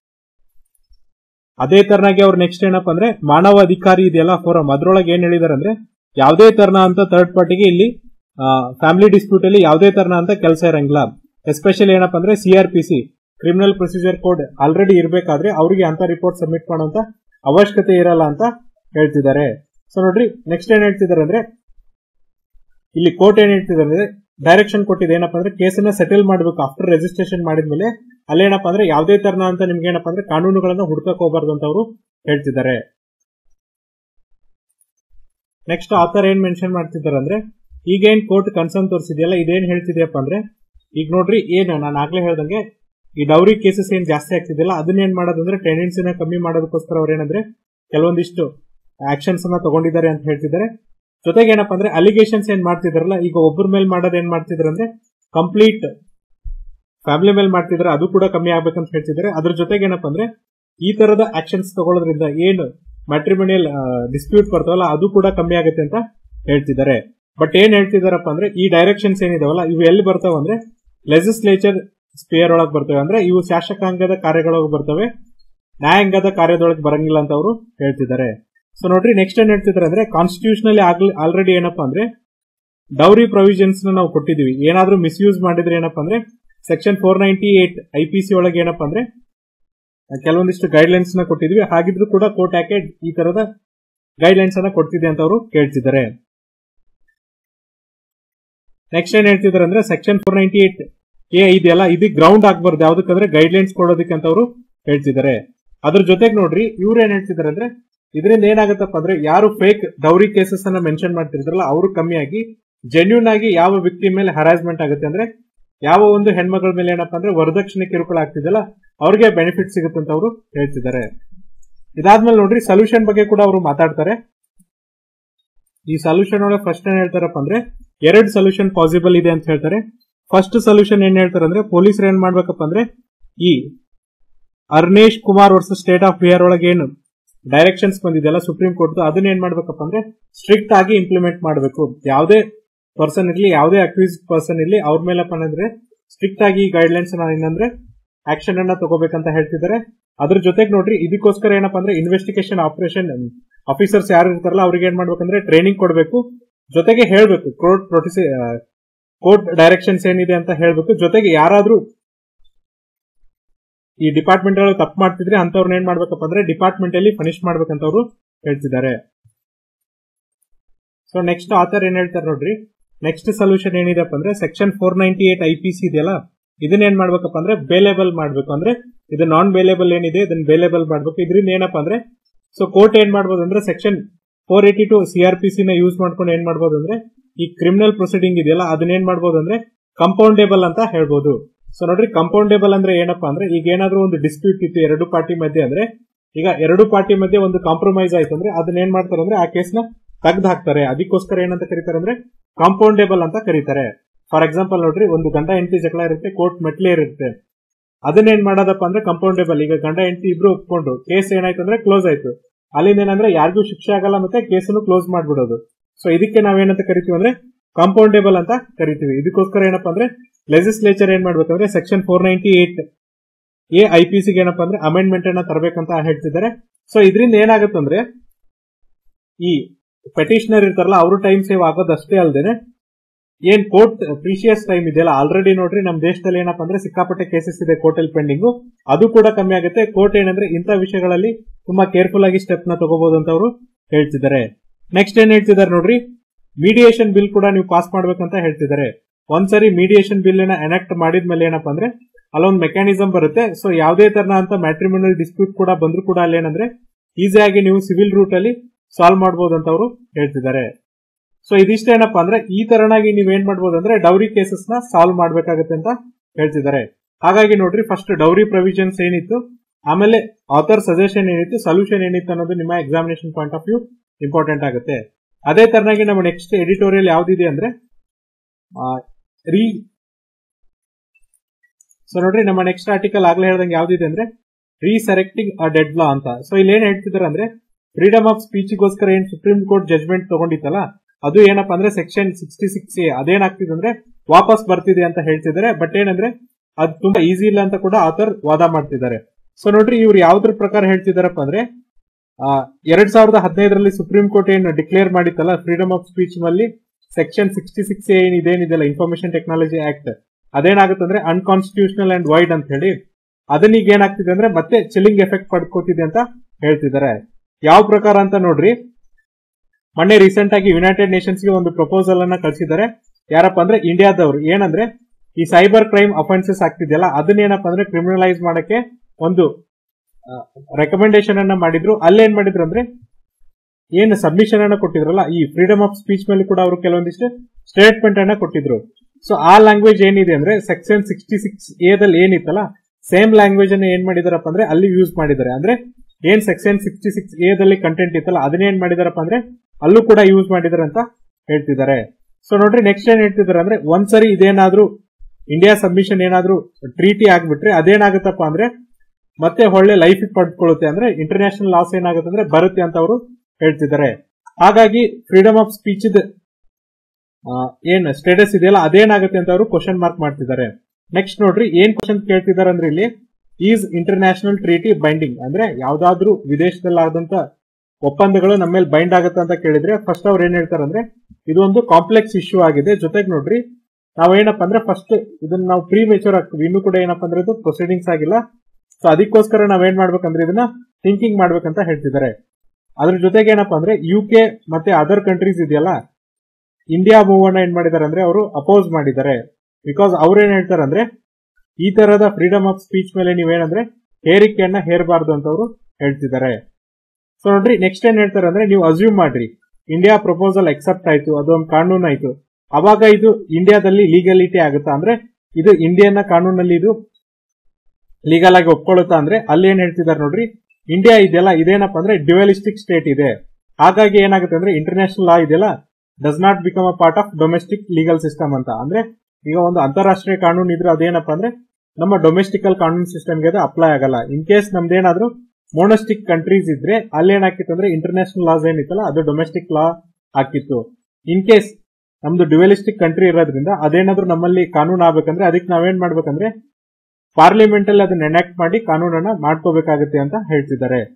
ಅದೇ ತರನಾಗಿ ಅವ್ರು ನೆಕ್ಸ್ಟ್ ಏನಪ್ಪಾ ಅಂದ್ರೆ ಮಾನವ ಅಧಿಕಾರಿ ಇದೆಯಲ್ಲ ಫೋರಂ ಅದ್ರೊಳಗೆ ಏನ್ ಹೇಳಿದಾರೆ ಅಂದ್ರೆ ಯಾವುದೇ ತರನ ಅಂತ ಥರ್ಡ್ ಪಾರ್ಟಿಗೆ ಇಲ್ಲಿ ಫ್ಯಾಮಿಲಿ ಡಿಸ್ಪ್ಯೂಟ್ ಅಲ್ಲಿ ಯಾವುದೇ ತರನ ಅಂತ ಕೆಲಸ ಇರಂಗಿಲ್ಲ ಎಸ್ಪೆಷಲಿ ಏನಪ್ಪಾ ಅಂದ್ರೆ CrPC criminal procedure code already ಇರಬೇಕಾದ್ರೆ ಅವರಿಗೆ ಅಂತ ರಿಪೋರ್ಟ್ ಸಬ್ಮಿಟ್ ಮಾಡುವಂತ ಅವಶ್ಯಕತೆ ಇರಲ್ಲ ಅಂತ ಹೇಳ್ತಿದ್ದಾರೆ ಸೊ ನೋಡ್ರಿ ನೆಕ್ಸ್ಟ್ ಏನ್ ಹೇಳ್ತಿದ್ದಾರೆ ಅಂದ್ರೆ ಇಲ್ಲಿ ಕೋರ್ಟ್ ಏನ್ ಹೇಳ್ತಿದ್ದಾರೆ ಅಂದ್ರೆ ಡೈರೆಕ್ಷನ್ ಕೊಟ್ಟಿದೆ ಏನಪ್ಪಾ ಅಂದ್ರೆ ಕೇಸನ್ನ ಸೆಟಲ್ ಮಾಡಬೇಕು ಆಫ್ಟರ್ ರಿಜಿಸ್ಟ್ರೇಷನ್ ಮಾಡಿದ್ಮೇಲೆ ಅಲ್ಲೇನಪ್ಪಾ ಅಂದ್ರೆ ಯಾವುದೇ ತರನ ಅಂತ ನಿಮ್ಗೆ ಏನಪ್ಪಾ ಅಂದ್ರೆ ಕಾನೂನುಗಳನ್ನ ಹುಡ್ಕಕ್ ಹೋಗ್ಬಾರ್ದು ಅಂತ ಅವರು ಹೇಳ್ತಿದ್ದಾರೆ ನೆಕ್ಸ್ಟ್ ಆತರ ಏನ್ ಮೆನ್ಷನ್ ಮಾಡ್ತಿದ್ದಾರೆ ಅಂದ್ರೆ ಈಗ ಏನ್ ಕೋರ್ಟ್ ಕನ್ಸರ್ನ್ ತೋರಿಸಿದೆಯಲ್ಲ ಇದೇನ್ ಹೇಳ್ತಿದೆಯಪ್ಪ ಅಂದ್ರೆ ಈಗ ನೋಡ್ರಿ ಏನು ನಾನು ಆಗ್ಲೇ ಹೇಳ್ದಂಗೆ ಈ ಡೌರಿ ಕೇಸಸ್ ಏನ್ ಜಾಸ್ತಿ ಆಗ್ತಿದೆಯಲ್ಲ ಅದನ್ನ ಏನ್ ಮಾಡೋದಂದ್ರೆ ಟೆಂಡೆನ್ಸಿನ ಕಮ್ಮಿ ಮಾಡೋದಕ್ಕೋಸ್ಕರ ಅವ್ರು ಏನಂದ್ರೆ ಕೆಲವೊಂದಿಷ್ಟು ಆಕ್ಷನ್ಸ್ ಅನ್ನ ತಗೊಂಡಿದ್ದಾರೆ ಅಂತ ಹೇಳ್ತಿದ್ದಾರೆ ಜೊತೆಗೆ ಏನಪ್ಪಾ ಅಂದ್ರೆ ಅಲಿಗೇಷನ್ಸ್ ಏನ್ ಮಾಡ್ತಿದಾರಲ್ಲ ಈಗ ಒಬ್ಬರ ಮೇಲೆ ಮಾಡೋದು ಏನ್ ಮಾಡ್ತಿದ್ರು ಅಂದ್ರೆ ಕಂಪ್ಲೀಟ್ ಫ್ಯಾಮಿಲಿ ಮೇಲೆ ಮಾಡ್ತಿದ್ರೆ ಅದು ಕೂಡ ಕಮ್ಮಿ ಆಗ್ಬೇಕಂತ ಹೇಳ್ತಿದ್ದಾರೆ ಅದ್ರ ಜೊತೆಗೆ ಏನಪ್ಪಾ ಅಂದ್ರೆ ಈ ತರದ ಆಕ್ಷನ್ಸ್ ತಗೊಳ್ಳೋದ್ರಿಂದ ಏನು ಮ್ಯಾಟ್ರಿಮೋನಿಯಲ್ ಡಿಸ್ಪ್ಯೂಟ್ ಬರ್ತಾವಲ್ಲ ಅದು ಕೂಡ ಕಮ್ಮಿ ಆಗುತ್ತೆ ಅಂತ ಹೇಳ್ತಿದ್ದಾರೆ ಬಟ್ ಏನ್ ಹೇಳ್ತಿದಾರಪ್ಪ ಅಂದ್ರೆ ಈ ಡೈರೆಕ್ಷನ್ಸ್ ಏನಿದಾವಲ್ಲ ಇವು ಎಲ್ಲಿ ಬರ್ತಾವ ಅಂದ್ರೆ ಲೆಜಿಸ್ಲೇಚರ್ ಸ್ಪೇಯರ್ ಒಳಗೆ ಬರ್ತವೆ ಅಂದ್ರೆ ಇವು ಶಾಸಕಾಂಗದ ಕಾರ್ಯಗಳೊಳಗೆ ಬರ್ತವೆ ನ್ಯಾಯಾಂಗದ ಕಾರ್ಯದೊಳಗೆ ಬರಂಗಿಲ್ಲ ಅಂತ ಅವರು ಹೇಳ್ತಿದ್ದಾರೆ ಸೊ ನೋಡ್ರಿ ನೆಕ್ಸ್ಟ್ ಏನ್ ಹೇಳ್ತಿದ್ದಾರೆ ಅಂದ್ರೆ ಕಾನ್ಸ್ಟಿಟ್ಯೂಷನಲ್ಲಿ ಆಲ್ರೆಡಿ ಏನಪ್ಪಾ ಅಂದ್ರೆ ಡೌರಿ ಪ್ರೊವಿಷನ್ಸ್ ನಾವು ಕೊಟ್ಟಿದೀವಿ ಏನಾದ್ರೂ ಮಿಸ್ಯೂಸ್ ಮಾಡಿದ್ರೆ ಏನಪ್ಪಾ ಅಂದ್ರೆ section four ninety eight I P C ಒಳಗೆ ಏನಪ್ಪಾ ಅಂದ್ರೆ ಕೆಲವೊಂದಿಷ್ಟು ಗೈಡ್ ಲೈನ್ಸ್ ನ ಕೊಟ್ಟಿದ್ವಿ ಹಾಗಿದ್ರು ಕೂಡ ಕೋರ್ಟ್ ಯಾಕೆ ಈ ತರದ ಗೈಡ್ ಲೈನ್ಸ್ ಅನ್ನ ಕೊಡ್ತಿದೆ ಅಂತ ಅವರು ಕೇಳ್ತಿದ್ದಾರೆ ನೆಕ್ಸ್ಟ್ ಏನ್ ಹೇಳ್ತಿದ್ದಾರೆ ಅಂದ್ರೆ section four ninety eight A ಇದೆಯಲ್ಲ ಇದು ಗ್ರೌಂಡ್ ಆಗ್ಬಾರ್ದು ಯಾವ್ದಕ್ಕಂದ್ರೆ ಗೈಡ್ ಲೈನ್ಸ್ ಕೊಡೋದಕ್ಕೆ ಅಂತ ಅವರು ಹೇಳ್ತಿದ್ದಾರೆ ಅದ್ರ ಜೊತೆಗೆ ನೋಡ್ರಿ ಇವ್ರು ಏನ್ ಹೇಳ್ತಿದ್ದಾರೆ ಅಂದ್ರೆ ಇದರಿಂದ ಏನಾಗುತ್ತಪ್ಪ ಅಂದ್ರೆ ಯಾರು ಫೇಕ್ ಡೌರಿ ಕೇಸಸ್ ಅನ್ನ ಮೆನ್ಷನ್ ಮಾಡ್ತಿರ್ತಾರಲ್ಲ ಅವರು ಕಮ್ಮಿಯಾಗಿ ಜೆನ್ಯೂನ್ ಆಗಿ ಯಾವ ವ್ಯಕ್ತಿ ಮೇಲೆ ಹರಾಸ್ಮೆಂಟ್ ಆಗುತ್ತೆ ಅಂದ್ರೆ ಯಾವ ಒಂದು ಹೆಣ್ಮಗಳ ಮೇಲೆ ಏನಪ್ಪಾ ಅಂದ್ರೆ ವರದಕ್ಷಿಣೆ ಕಿರುಕುಳ ಆಗ್ತಿದೆಯಲ್ಲ ಅವ್ರಿಗೆ ಬೆನಿಫಿಟ್ ಸಿಗುತ್ತೆ ಅಂತ ಅವರು ಹೇಳ್ತಿದ್ದಾರೆ ಇದಾದ್ಮೇಲೆ ನೋಡ್ರಿ ಸೊಲ್ಯೂಷನ್ ಬಗ್ಗೆ ಕೂಡ ಅವರು ಮಾತಾಡ್ತಾರೆ ಈ ಸೊಲ್ಯೂಷನ್ ಒಳಗೆ ಫಸ್ಟ್ ಏನ್ ಹೇಳ್ತಾರಪ್ಪ ಅಂದ್ರೆ ಎರಡು ಸೊಲ್ಯೂಷನ್ ಪಾಸಿಬಲ್ ಇದೆ ಅಂತ ಹೇಳ್ತಾರೆ ಫಸ್ಟ್ ಸೊಲ್ಯೂಷನ್ ಏನ್ ಹೇಳ್ತಾರೆ ಅಂದ್ರೆ ಪೊಲೀಸರು ಏನ್ ಮಾಡ್ಬೇಕಪ್ಪ ಅಂದ್ರೆ ಈ Arnesh Kumar versus state of Bihar ಒಳಗೆ ಏನು ಡೈರೆಕ್ಷನ್ಸ್ ಬಂದಿದೆಯಲ್ಲ ಸುಪ್ರೀಂ ಕೋರ್ಟ್ ಅದನ್ನ ಏನ್ ಮಾಡ್ಬೇಕಪ್ಪ ಅಂದ್ರೆ ಸ್ಟ್ರಿಕ್ಟ್ ಆಗಿ ಇಂಪ್ಲಿಮೆಂಟ್ ಮಾಡಬೇಕು ಯಾವುದೇ ಪರ್ಸನ್ ಇರ್ಲಿ ಯಾವುದೇ ಅಕ್ಯೂಸ್ ಪರ್ಸನ್ ಇರ್ಲಿ ಅವ್ರ ಮೇಲಪ್ಪ ಅಂದ್ರೆ ಸ್ಟ್ರಿಕ್ಟ್ ಆಗಿ ಗೈಡ್ ಲೈನ್ಸ್ ಏನಂದ್ರೆ ಆಕ್ಷನ್ ಅನ್ನ ತಗೋಬೇಕಂತ ಹೇಳ್ತಿದ್ದಾರೆ ಅದ್ರ ಜೊತೆಗೆ ನೋಡ್ರಿ ಇದಕ್ಕೋಸ್ಕರ ಏನಪ್ಪಾ ಅಂದ್ರೆ ಇನ್ವೆಸ್ಟಿಗೇಷನ್ ಆಪರೇಷನ್ ಆಫೀಸರ್ಸ್ ಯಾರು ಇರ್ತಾರಲ್ಲ ಅವ್ರಿಗೆ ಏನ್ ಮಾಡ್ಬೇಕಂದ್ರೆ ಟ್ರೈನಿಂಗ್ ಕೊಡಬೇಕು ಜೊತೆಗೆ ಹೇಳ್ಬೇಕು ಕೋರ್ಟ್ ಪ್ರೊಟಿಸಿ ಕೋರ್ಟ್ ಡೈರೆಕ್ಷನ್ಸ್ ಏನಿದೆ ಅಂತ ಹೇಳ್ಬೇಕು ಜೊತೆಗೆ ಯಾರಾದ್ರೂ ಈ ಡಿಪಾರ್ಟ್ಮೆಂಟ್ ಗಳು ತಪ್ಪು ಮಾಡ್ತಿದ್ರೆ ಅಂತವ್ರನ್ನ ಏನ್ ಮಾಡ್ಬೇಕಪ್ಪ ಅಂದ್ರೆ ಡಿಪಾರ್ಟ್ಮೆಂಟ್ ಅಲ್ಲಿ ಪನಿಷ್ ಮಾಡ್ಬೇಕಂತ ಅವರು ಹೇಳ್ತಿದ್ದಾರೆ ಸೊ ನೆಕ್ಸ್ಟ್ ಆಥರ್ ಏನ್ ಹೇಳ್ತಾರೆ ನೋಡ್ರಿ ನೆಕ್ಸ್ಟ್ ಸೊಲ್ಯೂಷನ್ ಏನಿದೆಪ್ಪ ಅಂದ್ರೆ section four ninety eight I P C ಇದೆಯಲ್ಲ ಇದನ್ನ ಏನ್ ಮಾಡ್ಬೇಕಪ್ಪ ಅಂದ್ರೆ ಬೇಲೇಬಲ್ ಮಾಡ್ಬೇಕು ಅಂದ್ರೆ ಇದು ನಾನ್ ಬೇಲೇಬಲ್ ಏನಿದೆ ಇದನ್ನ ಬೇಲೇಬಲ್ ಮಾಡ್ಬೇಕು ಇದರಿಂದ ಏನಪ್ಪ ಅಂದ್ರೆ ಸೊ ಕೋರ್ಟ್ ಏನ್ ಮಾಡ್ಬೋದು ಅಂದ್ರೆ section four eighty two C R P C ನ ಯೂಸ್ ಮಾಡ್ಕೊಂಡು ಏನ್ ಮಾಡ್ಬೋದು ಅಂದ್ರೆ ಈ ಕ್ರಿಮಿನಲ್ ಪ್ರೊಸೀಡಿಂಗ್ ಇದೆಯಲ್ಲ ಅದನ್ನ ಏನ್ ಮಾಡ್ಬೋದು ಅಂದ್ರೆ ಕಂಪೌಂಡೇಬಲ್ ಅಂತ ಹೇಳ್ಬೋದು ಸೊ ನೋಡ್ರಿ ಕಂಪೌಂಡೇಬಲ್ ಅಂದ್ರೆ ಏನಪ್ಪಾ ಅಂದ್ರೆ ಈಗ ಏನಾದ್ರೂ ಒಂದು ಡಿಸ್ಪ್ಯೂಟ್ ಇತ್ತು ಎರಡು ಪಾರ್ಟಿ ಮಧ್ಯೆ ಅಂದ್ರೆ ಈಗ ಎರಡು ಪಾರ್ಟಿ ಮಧ್ಯೆ ಒಂದು ಕಾಂಪ್ರಮೈಸ್ ಆಯ್ತು ಅಂದ್ರೆ ಅದನ್ನ ಏನ್ ಮಾಡ್ತಾರೆ ಅಂದ್ರೆ ಆ ಕೇಸ್ನ ತೆಗ್ದು ಹಾಕ್ತಾರೆ ಅದಕ್ಕೋಸ್ಕರ ಏನಂತ ಕರೀತಾರೆ ಅಂದ್ರೆ ಕಾಂಪೌಂಡೇಬಲ್ ಅಂತ ಕರೀತಾರೆ ಫಾರ್ ಎಕ್ಸಾಂಪಲ್ ನೋಡ್ರಿ ಒಂದು ಗಂಡ ಹೆಂಡತಿ ಜಗಳ ಇರುತ್ತೆ ಕೋರ್ಟ್ ಮೆಟ್ಲೆ ಇರುತ್ತೆ ಅದನ್ನ ಏನ್ ಮಾಡೋದಪ್ಪ ಅಂದ್ರೆ ಕಂಪೌಂಡೇಬಲ್ ಈಗ ಗಂಡ ಹೆಂಡತಿ ಇಬ್ರು ಒಪ್ಕೊಂಡು ಕೇಸ್ ಏನಾಯ್ತು ಅಂದ್ರೆ ಕ್ಲೋಸ್ ಆಯ್ತು ಅಲ್ಲಿಂದ ಏನಂದ್ರೆ ಯಾರಿಗೂ ಶಿಕ್ಷೆ ಆಗಲ್ಲ ಮತ್ತೆ ಕೇಸನ್ನು ಕ್ಲೋಸ್ ಮಾಡ್ಬಿಡೋದು ಸೊ ಇದಕ್ಕೆ ನಾವೇನಂತ ಕರಿತೀವಿ ಅಂದ್ರೆ ಕಾಂಪೌಂಡೇಬಲ್ ಅಂತ ಕರಿತೀವಿ ಇದಕ್ಕೋಸ್ಕರ ಏನಪ್ಪಾ ಅಂದ್ರೆ ಲೆಜಿಸ್ಲೇಚರ್ ಏನ್ ಮಾಡ್ಬೇಕಂದ್ರೆ section four ninety eight A I P ಸಿಗೆ ಏನಪ್ಪಾ ಅಂದ್ರೆ ಅಮೆಂಡ್ಮೆಂಟ್ ಅನ್ನ ತರಬೇಕಂತ ಹೇಳ್ತಿದ್ದಾರೆ ಸೊ ಇದರಿಂದ ಏನಾಗುತ್ತಂದ್ರೆ ಈ ಪೆಟಿಷನರ್ ಇರ್ತಾರಲ್ಲ ಅವರು ಟೈಮ್ ಸೇವ್ ಆಗೋದಷ್ಟೇ ಅಲ್ಲದೆ ಏನ್ ಕೋರ್ಟ್ ಪ್ರೀಶಿಯಸ್ ಟೈಮ್ ಇದೆಯಲ್ಲ ಆಲ್ರೆಡಿ ನೋಡ್ರಿ ನಮ್ಮ ದೇಶದಲ್ಲಿ ಏನಪ್ಪಾ ಅಂದ್ರೆ ಸಿಕ್ಕಾಪಟ್ಟೆ ಕೇಸಸ್ ಇದೆ ಕೋರ್ಟ್ ಅಲ್ಲಿ ಪೆಂಡಿಂಗು ಅದು ಕೂಡ ಕಮ್ಮಿ ಆಗುತ್ತೆ ಕೋರ್ಟ್ ಏನಂದ್ರೆ ಇಂಥ ವಿಷಯಗಳಲ್ಲಿ ತುಂಬಾ ಕೇರ್ಫುಲ್ ಆಗಿ ಸ್ಟೆಪ್ ನ ತಗೋಬಹುದು ಅಂತ ಅವರು ಹೇಳ್ತಿದ್ದಾರೆ ನೆಕ್ಸ್ಟ್ ಏನ್ ಹೇಳ್ತಿದ್ದಾರೆ ನೋಡ್ರಿ ಮೀಡಿಯೇಷನ್ ಬಿಲ್ ಕೂಡ ನೀವು ಪಾಸ್ ಮಾಡ್ಬೇಕಂತ ಹೇಳ್ತಿದ್ದಾರೆ ಒಂದ್ಸರಿ ಮೀಡಿಯೇಷನ್ ಬಿಲ್ ನ ಎನಾಕ್ಟ್ ಮಾಡಿದ್ಮೇಲೆ ಏನಪ್ಪಾ ಅಂದ್ರೆ ಅಲ್ಲೊಂದು ಮೆಕ್ಯಾನಿಸಮ್ ಬರುತ್ತೆ ಸೊ ಯಾವುದೇ ತರನ ಅಂತ ಮ್ಯಾಟ್ರಿಮಿನಲ್ ಡಿಸ್ಪ್ಯೂಟ್ ಕೂಡ ಬಂದ್ರು ಕೂಡ ಅಲ್ಲೇನಂದ್ರೆ ಈಸಿಯಾಗಿ ನೀವು ಸಿವಿಲ್ ರೂಟ್ ಅಲ್ಲಿ ಸಾಲ್ವ್ ಮಾಡಬಹುದು ಅಂತ ಅವರು ಹೇಳ್ತಿದ್ದಾರೆ ಸೊ ಇದಿಷ್ಟೇನಪ್ಪಾ ಅಂದ್ರೆ ಈ ತರನಾಗಿ ನೀವ್ ಏನ್ ಮಾಡ್ಬೋದು ಅಂದ್ರೆ ಡೌರಿ ಕೇಸಸ್ ನ ಸಾಲ್ವ್ ಮಾಡ್ಬೇಕಾಗತ್ತೆ ಅಂತ ಹೇಳ್ತಿದ್ದಾರೆ ಹಾಗಾಗಿ ನೋಡ್ರಿ ಫಸ್ಟ್ ಡೌರಿ ಪ್ರೊವಿಷನ್ಸ್ ಏನಿತ್ತು ಆಮೇಲೆ ಆಥರ್ ಸಜೆಷನ್ ಏನಿತ್ತು ಸೊಲ್ಯೂಷನ್ ಏನಿತ್ತು ಅನ್ನೋದು ನಿಮ್ಮ examination point of view important ಆಗುತ್ತೆ ಅದೇ ತರನಾಗಿ ನಮ್ಮ ನೆಕ್ಸ್ಟ್ ಎಡಿಟೋರಿಯಲ್ ಯಾವ್ದಿದೆ ಅಂದ್ರೆ ರೀ ಸೊ ನೋಡ್ರಿ ನಮ್ಮ ನೆಕ್ಸ್ಟ್ ಆರ್ಟಿಕಲ್ ಆಗ್ಲೇ ಹೇಳ್ದಂಗೆ ಯಾವ್ದಿದೆ ಅಂದ್ರೆ ರೀಸೆರೆಕ್ಟಿಂಗ್ ಅ ಡೆಡ್ ಲಾ ಅಂತ ಸೊ ಇಲ್ಲಿ ಏನ್ ಹೇಳ್ತಿದ್ದಾರೆ ಅಂದ್ರೆ ಫ್ರೀಡಮ್ ಆಫ್ ಸ್ಪೀಚ್ಗೋಸ್ಕರ ಏನ್ ಸುಪ್ರೀಂ ಕೋರ್ಟ್ ಜಜ್ಮೆಂಟ್ ತಗೊಂಡಿತ್ತಲ್ಲ ಅದು ಏನಪ್ಪಾ ಅಂದ್ರೆ ಸೆಕ್ಷನ್ ಸಿಕ್ಸ್ಟಿ ಸಿಕ್ಸ್ ಎ ಅದೇನಾಗ್ತಿದೆ ಅಂದ್ರೆ ವಾಪಸ್ ಬರ್ತಿದೆ ಅಂತ ಹೇಳ್ತಿದ್ದಾರೆ ಬಟ್ ಏನಂದ್ರೆ ಅದು ತುಂಬಾ ಈಸಿ ಇಲ್ಲ ಅಂತ ಕೂಡ ಆಥರ್ ವಾದ ಮಾಡ್ತಿದ್ದಾರೆ ಸೊ ನೋಡ್ರಿ ಇವ್ರು ಯಾವ್ದ್ರ ಪ್ರಕಾರ ಹೇಳ್ತಿದಾರಪ್ಪ ಅಂದ್ರೆ ಎರಡ್ ಸಾವಿರದ ಹದಿನೈದರಲ್ಲಿ ಸುಪ್ರೀಂ ಕೋರ್ಟ್ ಏನು ಡಿಕ್ಲೇರ್ ಮಾಡಿತ್ತಲ್ಲ ಫ್ರೀಡಮ್ ಆಫ್ ಸ್ಪೀಚ್ ನಲ್ಲಿ ಸೆಕ್ಷನ್ ಸಿಕ್ಸ್ಟಿ ಸಿಕ್ಸ್ ಏನ್ ಇದೇನಿದೆಯಲ್ಲ ಇನ್ಫಾರ್ಮೇಶನ್ ಟೆಕ್ನಾಲಜಿ ಆಕ್ಟ್ ಅದೇನಾಗುತ್ತೆ ಅಂದ್ರೆ ಅನ್ಕಾನ್ಸ್ಟಿಟ್ಯೂಷನಲ್ ಅಂಡ್ ವೈಡ್ ಅಂತ ಹೇಳಿ ಅದನ್ನೀಗ ಏನಾಗ್ತಿದೆ ಅಂದ್ರೆ ಮತ್ತೆ ಚಿಲ್ಲಿಂಗ್ ಎಫೆಕ್ಟ್ ಪಡ್ಕೋತಿದೆ ಅಂತ ಹೇಳ್ತಿದ್ದಾರೆ ಯಾವ ಪ್ರಕಾರ ಅಂತ ನೋಡ್ರಿ ಮೊನ್ನೆ ರೀಸೆಂಟ್ ಆಗಿ ಯುನೈಟೆಡ್ ನೇಷನ್ಸ್ ಗೆ ಒಂದು ಪ್ರಪೋಸಲ್ ಅನ್ನ ಕಳಿಸಿದ್ದಾರೆ ಯಾರಪ್ಪ ಅಂದ್ರೆ ಇಂಡಿಯಾದವರು ಏನಂದ್ರೆ ಈ ಸೈಬರ್ ಕ್ರೈಮ್ ಅಫೆನ್ಸಸ್ ಆಗ್ತಿದೆಯಲ್ಲ ಅದನ್ನ ಏನಪ್ಪ ಅಂದ್ರೆ ಕ್ರಿಮಿನಲೈಸ್ ಮಾಡಕ್ಕೆ ಒಂದು ರೆಕಮೆಂಡೇಶನ್ ಅನ್ನ ಮಾಡಿದ್ರು ಅಲ್ಲೇನ್ ಮಾಡಿದ್ರು ಅಂದ್ರೆ ಏನು ಸಬ್ಮಿಷನ್ ಅನ್ನ ಕೊಟ್ಟಿದ್ರಲ್ಲ ಈ ಫ್ರೀಡಮ್ ಆಫ್ ಸ್ಪೀಚ್ ಮೇಲೆ ಕೂಡ ಅವರು ಕೆಲವೊಂದಿಷ್ಟು ಸ್ಟೇಟ್ಮೆಂಟ್ ಅನ್ನ ಕೊಟ್ಟಿದ್ರು ಸೊ ಆ ಲ್ಯಾಂಗ್ವೇಜ್ ಏನಿದೆ ಅಂದ್ರೆ ಸೆಕ್ಷನ್ ಸಿಕ್ಸ್ಟಿ ಸಿಕ್ಸ್ ಎದಲ್ಲಿ ಏನಿತ್ತಲ್ಲ ಸೇಮ್ ಲ್ಯಾಂಗ್ವೇಜ್ ಅನ್ನ ಏನ್ ಮಾಡಿದಾರಪ್ಪ ಅಂದ್ರೆ ಅಲ್ಲಿ ಯೂಸ್ ಮಾಡಿದ್ದಾರೆ ಅಂದ್ರೆ ಏನ್ ಸೆಕ್ಷನ್ ಸಿಕ್ಸ್ಟಿ ಸಿಕ್ಸ್ ಎದಲ್ಲಿ ಕಂಟೆಂಟ್ ಇತ್ತಲ್ಲ ಅದನ್ನ ಏನ್ ಮಾಡಿದಾರಪ್ಪ ಅಂದ್ರೆ ಅಲ್ಲೂ ಕೂಡ ಯೂಸ್ ಮಾಡಿದಾರೆ ಅಂತ ಹೇಳ್ತಿದ್ದಾರೆ ಸೊ ನೋಡ್ರಿ ನೆಕ್ಸ್ಟ್ ಏನ್ ಹೇಳ್ತಿದ್ದಾರೆ ಅಂದ್ರೆ ಒಂದ್ಸರಿ ಇದೇನಾದ್ರೂ ಇಂಡಿಯಾ ಸಬ್ಮಿಷನ್ ಏನಾದ್ರೂ ಟ್ರೀಟಿ ಆಗ್ಬಿಟ್ರೆ ಅದೇನಾಗುತ್ತಪ್ಪ ಅಂದ್ರೆ ಮತ್ತೆ ಒಳ್ಳೆ ಲೈಫ್ ಪಡ್ಕೊಳ್ಳುತ್ತೆ ಅಂದ್ರೆ ಇಂಟರ್ನ್ಯಾಷನಲ್ ಲಾಸ್ ಏನಾಗುತ್ತೆ ಅಂದ್ರೆ ಬರುತ್ತೆ ಅಂತ ಅವರು ಹೇಳ್ತಿದ್ದಾರೆ ಹಾಗಾಗಿ ಫ್ರೀಡಮ್ ಆಫ್ ಸ್ಪೀಚ್ ಏನ್ ಸ್ಟೇಟಸ್ ಇದೆಯಲ್ಲ ಅದೇನಾಗುತ್ತೆ ಅಂತ ಅವರು ಕ್ವಶನ್ ಮಾರ್ಕ್ ಮಾಡ್ತಿದ್ದಾರೆ ನೆಕ್ಸ್ಟ್ ನೋಡ್ರಿ ಏನ್ ಕ್ವಶನ್ ಕೇಳ್ತಿದ್ದಾರೆ ಅಂದ್ರೆ ಇಲ್ಲಿ ಈಸ್ ಇಂಟರ್ನ್ಯಾಷನಲ್ ಟ್ರೀಟಿ ಬೈಂಡಿಂಗ್ ಅಂದ್ರೆ ಯಾವ್ದಾದ್ರು ವಿದೇಶದಲ್ಲಾದಂತ ಒಪ್ಪಂದಗಳು ನಮ್ಮ ಮೇಲೆ ಬೈಂಡ್ ಆಗುತ್ತೆ ಅಂತ ಕೇಳಿದ್ರೆ ಫಸ್ಟ್ ಅವ್ರು ಏನ್ ಹೇಳ್ತಾರೆ ಅಂದ್ರೆ ಇದು ಒಂದು ಕಾಂಪ್ಲೆಕ್ಸ್ ಇಶ್ಯೂ ಆಗಿದೆ ಜೊತೆಗೆ ನೋಡ್ರಿ ನಾವೇನಪ್ಪ ಅಂದ್ರೆ ಫಸ್ಟ್ ಇದನ್ನ ನಾವು ಪ್ರೀ ಮೆಚೂರ್ ಆಗ್ತೀವಿ ಇನ್ನು ಕೂಡ ಏನಪ್ಪ ಅಂದ್ರೆ ಇದು ಪ್ರೊಸೀಡಿಂಗ್ಸ್ ಆಗಿಲ್ಲ ಸೊ ಅದಕ್ಕೋಸ್ಕರ ನಾವೇನ್ ಮಾಡ್ಬೇಕಂದ್ರೆ ಇದನ್ನ ಥಿಂಕಿಂಗ್ ಮಾಡ್ಬೇಕಂತ ಹೇಳ್ತಿದ್ದಾರೆ ಅದ್ರ ಜೊತೆಗೆ ಏನಪ್ಪಾ ಅಂದ್ರೆ ಯು ಕೆ ಮತ್ತೆ ಅದರ್ ಕಂಟ್ರೀಸ್ ಇದೆಯಲ್ಲ ಇಂಡಿಯಾ ಮೂವ್ ಅನ್ನ ಏನ್ ಮಾಡಿದ್ದಾರೆ ಅಂದ್ರೆ ಅವರು ಅಪೋಸ್ ಮಾಡಿದ್ದಾರೆ ಬಿಕಾಸ್ ಅವ್ರು ಏನ್ ಹೇಳ್ತಾರೆ ಅಂದ್ರೆ ಈ ತರದ ಫ್ರೀಡಮ್ ಆಫ್ ಸ್ಪೀಚ್ ಮೇಲೆ ನೀವೇನಂದ್ರೆ ಹೇರಿಕೆಯನ್ನ ಹೇರಬಾರ್ದು ಅಂತ ಅವರು ಹೇಳ್ತಿದ್ದಾರೆ ಸೊ ನೋಡ್ರಿ ನೆಕ್ಸ್ಟ್ ಏನ್ ಹೇಳ್ತಾರೆ ಅಂದ್ರೆ ನೀವು ಅಸ್ಯೂಮ್ ಮಾಡ್ರಿ ಇಂಡಿಯಾ ಪ್ರಪೋಸಲ್ ಅಕ್ಸೆಪ್ಟ್ ಆಯ್ತು ಅದೊಂದು ಕಾನೂನು ಆಯ್ತು ಅವಾಗ ಇದು ಇಂಡಿಯಾದಲ್ಲಿ ಲೀಗಲಿಟಿ ಆಗುತ್ತಾ ಅಂದ್ರೆ ಇದು ಇಂಡಿಯನ್ ಕಾನೂನಲ್ಲಿ ಇದು ಲೀಗಲ್ ಆಗಿ ಒಪ್ಕೊಳ್ಳುತ್ತಾ ಅಂದ್ರೆ ಅಲ್ಲಿ ಏನ್ ಹೇಳ್ತಿದ್ದಾರೆ ನೋಡ್ರಿ ಇಂಡಿಯಾ ಇದೆಯಲ್ಲ ಇದೇನಪ್ಪ ಅಂದ್ರೆ ಡ್ಯುವಲಿಸ್ಟಿಕ್ ಸ್ಟೇಟ್ ಇದೆ ಹಾಗಾಗಿ ಏನಾಗುತ್ತೆ ಅಂದ್ರೆ ಇಂಟರ್ನ್ಯಾಷನಲ್ ಲಾ ಇದೆಯಲ್ಲ does not become a part of domestic legal system ಅಂತ ಅಂದ್ರೆ ಈಗ ಒಂದು ಅಂತಾರಾಷ್ಟ್ರೀಯ ಕಾನೂನು ಇದ್ರೆ ಅದೇನಪ್ಪ ಅಂದ್ರೆ ನಮ್ಮ ಡೊಮೆಸ್ಟಿಕಲ್ ಕಾನೂನು ಸಿಸ್ಟಮ್ಗೆ ಅದು ಅಪ್ಲೈ ಆಗಲ್ಲ ಇನ್ ಕೇಸ್ ನಮ್ದೇನಾದ್ರೂ ಮೋನಸ್ಟಿಕ್ ಕಂಟ್ರೀಸ್ ಇದ್ರೆ ಅಲ್ಲಿ ಏನಾಕಿತ್ತು ಅಂದ್ರೆ ಇಂಟರ್ನ್ಯಾಷನಲ್ ಲಾಸ್ ಏನಿತ್ತಲ್ಲ ಅದು ಡೊಮೆಸ್ಟಿಕ್ ಲಾ ಹಾಕಿತ್ತು ಇನ್ ಕೇಸ್ ನಮ್ದು ಡ್ಯುವೆಲಿಸ್ಟಿಕ್ ಕಂಟ್ರಿ ಇರೋದ್ರಿಂದ ಅದೇನಾದ್ರೂ ನಮ್ಮಲ್ಲಿ ಕಾನೂನು ಆಗ್ಬೇಕಂದ್ರೆ ಅದಕ್ಕೆ ನಾವೇನ್ ಮಾಡ್ಬೇಕಂದ್ರೆ ಪಾರ್ಲಿಮೆಂಟ್ ಅಲ್ಲಿ ಅದನ್ನ ಎನಾಕ್ಟ್ ಮಾಡಿ ಕಾನೂನನ್ನ ಮಾಡ್ಕೋಬೇಕಾಗುತ್ತೆ ಅಂತ ಹೇಳ್ತಿದ್ದಾರೆ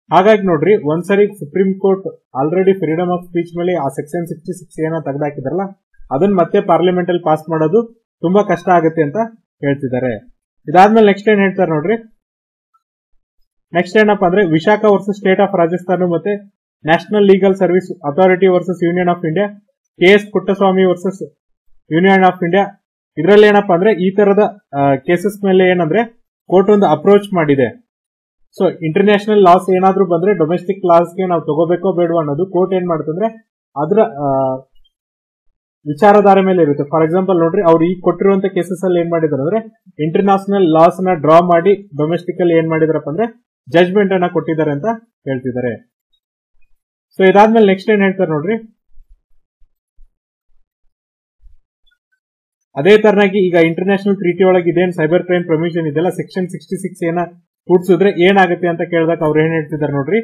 ಹಾಗಾಗಿ ನೋಡ್ರಿ ಒಂದ್ಸರಿ supreme court already freedom of speech ಮೇಲೆ ಆ ಸೆಕ್ಷನ್ ಸಿಕ್ಸ್ಟಿ ಸಿಕ್ಸ್ ಏನೋ ತೆಗೆದಾಕಿದಾರಲ್ಲ ಅದನ್ನ ಮತ್ತೆ ಪಾರ್ಲಿಮೆಂಟ್ ಅಲ್ಲಿ ಪಾಸ್ ಮಾಡೋದು ತುಂಬಾ ಕಷ್ಟ ಆಗುತ್ತೆ ಅಂತ ಹೇಳ್ತಿದ್ದಾರೆ ಇದಾದ್ಮೇಲೆ ನೆಕ್ಸ್ಟ್ ಏನ್ ಹೇಳ್ತಾರೆ ನೋಡ್ರಿ ನೆಕ್ಸ್ಟ್ ಏನಪ್ಪಾ ಅಂದ್ರೆ Vishakha versus state of Rajasthan ಮತ್ತೆ national legal service authority versus union of India K S Puttaswamy versus union of India ಇದರಲ್ಲಿ ಏನಪ್ಪಾ ಅಂದ್ರೆ ಈ ತರದ ಕೇಸಸ್ ಮೇಲೆ ಏನಂದ್ರೆ ಕೋರ್ಟ್ ಒಂದು ಅಪ್ರೋಚ್ ಮಾಡಿದೆ ಸೊ ಇಂಟರ್ನ್ಯಾಷನಲ್ ಲಾಸ್ ಏನಾದ್ರೂ ಬಂದ್ರೆ ಡೊಮೆಸ್ಟಿಕ್ ಲಾಸ್ಗೆ ನಾವು ತಗೋಬೇಕೋ ಬೇಡವೋ ಅನ್ನೋದು ಕೋರ್ಟ್ ಏನ್ ಮಾಡುತ್ತಂದ್ರೆ ಅದರ ವಿಚಾರಧಾರೆ ಮೇಲೆ ಇರುತ್ತೆ ಫಾರ್ ಎಕ್ಸಾಂಪಲ್ ನೋಡ್ರಿ ಅವ್ರು ಈಗ ಕೊಟ್ಟಿರುವಂತ ಕೇಸಸ್ ಅಲ್ಲಿ ಏನ್ ಮಾಡಿದಾರೆ ಅಂದ್ರೆ ಇಂಟರ್ನ್ಯಾಷನಲ್ ಲಾಸ್ ನ ಡ್ರಾ ಮಾಡಿ ಡೊಮೆಸ್ಟಿಕ್ ಅಲ್ಲಿ ಏನ್ ಮಾಡಿದಾರಪ್ಪ ಅಂದ್ರೆ ಜಜ್ಮೆಂಟ್ ಅನ್ನ ಕೊಟ್ಟಿದ್ದಾರೆ ಅಂತ ಹೇಳ್ತಿದ್ದಾರೆ ಸೊ ಇದಾದ್ಮೇಲೆ ನೆಕ್ಸ್ಟ್ ಏನ್ ಹೇಳ್ತಾರೆ ನೋಡ್ರಿ ಅದೇ ತರನಾಗಿ ಈಗ ಇಂಟರ್ನ್ಯಾಷನಲ್ ಟ್ರೀಟಿ ಒಳಗೆ ಇದೇನ್ ಸೈಬರ್ ಕ್ರೈಮ್ ಪ್ರೊಮಿಷನ್ ಇದೆಲ್ಲ ಸೆಕ್ಷನ್ ಸಿಕ್ಸ್ಟಿ ಸಿಕ್ಸ್ ಏನ ಕೂಡ್ಸಿದ್ರೆ ಏನಾಗುತ್ತೆ ಅಂತ ಕೇಳಿದಾಗ ಅವ್ರು ಏನ್ ಹೇಳ್ತಿದ್ದಾರೆ ನೋಡ್ರಿ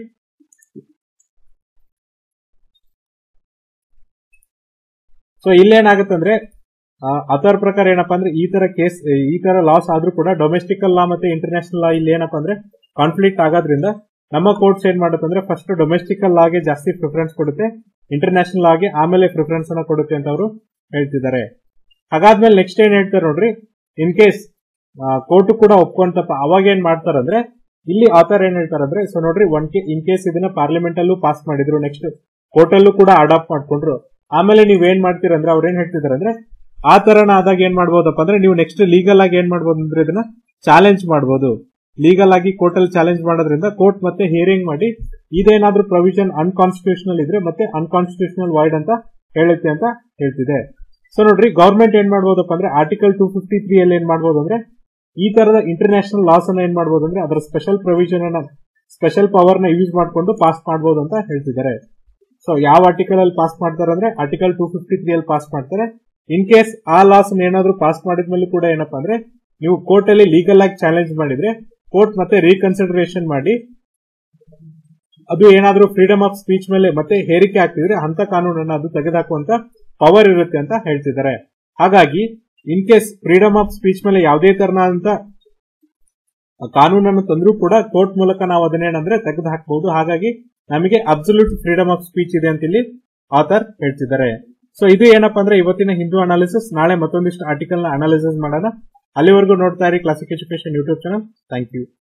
ಸೊ ಇಲ್ಲೇನಾಗುತ್ತೆ ಅಂದ್ರೆ ಅದರ ಪ್ರಕಾರ ಏನಪ್ಪಾ ಅಂದ್ರೆ ಈ ತರ ಕೇಸ್ ಈ ತರ ಲಾಸ್ ಆದ್ರೂ ಕೂಡ ಡೊಮೆಸ್ಟಿಕಲ್ ಲಾ ಮತ್ತೆ ಇಂಟರ್ನ್ಯಾಷನಲ್ ಲಾ ಇಲ್ಲಿ ಏನಪ್ಪಾ ಅಂದ್ರೆ ಕಾನ್ಫ್ಲಿಕ್ಟ್ ಆಗೋದ್ರಿಂದ ನಮ್ಮ ಕೋರ್ಟ್ಸ್ ಏನ್ ಮಾಡುತ್ತೆ ಅಂದ್ರೆ ಫಸ್ಟ್ ಡೊಮೆಸ್ಟಿಕಲ್ ಲಾಗೆ ಜಾಸ್ತಿ ಪ್ರಿಫರೆನ್ಸ್ ಕೊಡುತ್ತೆ ಇಂಟರ್ನ್ಯಾಷನಲ್ ಲಾಗೆ ಆಮೇಲೆ ಪ್ರಿಫರೆನ್ಸ್ ಅನ್ನ ಕೊಡುತ್ತೆ ಅಂತ ಅವರು ಹೇಳ್ತಿದ್ದಾರೆ ಹಾಗಾದ್ಮೇಲೆ ನೆಕ್ಸ್ಟ್ ಏನ್ ಹೇಳ್ತಾರೆ ನೋಡ್ರಿ ಇನ್ ಕೇಸ್ ಕೋರ್ಟ್ ಕೂಡ ಒಪ್ಕೊಂತಪ್ಪ ಅವಾಗ ಏನ್ ಮಾಡ್ತಾರಂದ್ರೆ ಇಲ್ಲಿ ಆಥರ್ ಏನ್ ಹೇಳ್ತಾರಂದ್ರೆ ಸೊ ನೋಡ್ರಿ ಒನ್ ಕೆ ಇನ್ ಕೇಸ್ ಇದನ್ನ ಪಾರ್ಲಿಮೆಂಟ್ ಅಲ್ಲೂ ಪಾಸ್ ಮಾಡಿದ್ರು ನೆಕ್ಸ್ಟ್ ಕೋರ್ಟ್ ಅಲ್ಲೂ ಕೂಡ ಅಡಾಪ್ಟ್ ಮಾಡ್ಕೊಂಡ್ರು ಆಮೇಲೆ ನೀವ್ ಏನ್ ಮಾಡ್ತೀರ ಅಂದ್ರೆ ಅವ್ರ ಏನ್ ಹೇಳ್ತಿದಾರೆ ಅಂದ್ರೆ ಆ ತರನ ಆದಾಗ ಏನ್ ಮಾಡ್ಬೋದಪ್ಪ ಅಂದ್ರೆ ನೀವು ನೆಕ್ಸ್ಟ್ ಲೀಗಲ್ ಆಗಿ ಏನ್ ಮಾಡ್ಬೋದು ಅಂದ್ರೆ ಇದನ್ನ ಚಾಲೆಂಜ್ ಮಾಡ್ಬೋದು ಲೀಗಲ್ ಆಗಿ ಕೋರ್ಟ್ ಅಲ್ಲಿ ಚಾಲೆಂಜ್ ಮಾಡೋದ್ರಿಂದ ಕೋರ್ಟ್ ಮತ್ತೆ ಹಿಯರಿಂಗ್ ಮಾಡಿ ಇದೇನಾದ್ರೂ ಪ್ರೊವಿಷನ್ ಅನ್ಕಾನ್ಸ್ಟಿಟ್ಯೂಷನಲ್ ಇದ್ರೆ ಮತ್ತೆ ಅನ್ಕಾನ್ಸ್ಟಿಟ್ಯೂಷನಲ್ ವಾಯ್ಡ್ ಅಂತ ಹೇಳುತ್ತೆ ಅಂತ ಹೇಳ್ತಿದೆ ಸೊ ನೋಡ್ರಿ ಗವರ್ಮೆಂಟ್ ಏನ್ ಮಾಡ್ಬೋದಪ್ಪ ಅಂದ್ರೆ ಆರ್ಟಿಕಲ್ ಟೂ ಫಿಫ್ಟಿ ತ್ರೀ ಅಲ್ಲಿ ಏನ್ ಮಾಡ್ಬೋದು ಅಂದ್ರೆ ಈ ತರದ ಇಂಟರ್ನ್ಯಾಷನಲ್ ಲಾಸ್ ಅನ್ನ ಏನ್ ಮಾಡ್ಬೋದು ಅಂದ್ರೆ ಅದರ ಸ್ಪೆಷಲ್ ಪ್ರೊವಿಷನ್ ಅನ್ನ ಸ್ಪೆಷಲ್ ಪವರ್ ನ ಯೂಸ್ ಮಾಡ್ಕೊಂಡು ಪಾಸ್ ಮಾಡಬಹುದು ಅಂತ ಹೇಳ್ತಿದ್ದಾರೆ ಸೊ ಯಾವ ಆರ್ಟಿಕಲ್ ಅಲ್ಲಿ ಪಾಸ್ ಮಾಡ್ತಾರೆ ಅಂದ್ರೆ ಆರ್ಟಿಕಲ್ ಟೂ ಫಿಫ್ಟಿ ತ್ರೀ ಅಲ್ಲಿ ಪಾಸ್ ಮಾಡ್ತಾರೆ ಇನ್ ಕೇಸ್ ಆ ಲಾಸ್ ಏನಾದ್ರೂ ಪಾಸ್ ಮಾಡಿದ್ಮೇಲೆ ಕೂಡ ಏನಪ್ಪಾ ಅಂದ್ರೆ ನೀವು ಕೋರ್ಟ್ ಅಲ್ಲಿ ಲೀಗಲ್ ಆಗಿ ಚಾಲೆಂಜ್ ಮಾಡಿದ್ರೆ ಕೋರ್ಟ್ ಮತ್ತೆ ರೀಕನ್ಸಿಡರೇಷನ್ ಮಾಡಿ ಅದು ಏನಾದ್ರೂ ಫ್ರೀಡಮ್ ಆಫ್ ಸ್ಪೀಚ್ ಮೇಲೆ ಮತ್ತೆ ಹೇರಿಕೆ ಆಗ್ತಿದ್ರೆ ಅಂತ ಕಾನೂನನ್ನ ಅದು ತೆಗೆದುಹಾಕುವಂತ ಪವರ್ ಇರುತ್ತೆ ಅಂತ ಹೇಳ್ತಿದ್ದಾರೆ ಹಾಗಾಗಿ in case freedom of speech ಮೇಲೆ ಯಾವುದೇ ತರನಾದಂತ ಕಾನೂನನ್ನು ತಂದ್ರೂ ಕೂಡ ಕೋರ್ಟ್ ಮೂಲಕ ನಾವು ಅದನ್ನೇನಂದ್ರೆ ತೆಗೆದು ಹಾಕಬಹುದು ಹಾಗಾಗಿ ನಮಗೆ ಅಬ್ಸಲ್ಯೂಟ್ ಫ್ರೀಡಮ್ ಆಫ್ ಸ್ಪೀಚ್ ಇದೆ ಅಂತ ಇಲ್ಲಿ ಆಥರ್ ಹೇಳ್ತಿದ್ದಾರೆ ಸೊ ಇದು ಏನಪ್ಪಾ ಅಂದ್ರೆ ಇವತ್ತಿನ ಹಿಂದೂ ಅನಾಲಿಸಿಸ್ ನಾಳೆ ಮತ್ತೊಂದಿಷ್ಟು ಆರ್ಟಿಕಲ್ ನ ಅನಾಲಿಸಿಸ್ ಮಾಡೋಣ ಅಲ್ಲಿವರೆಗೂ ನೋಡ್ತಾ ಇರಿ classic education YouTube channel thank you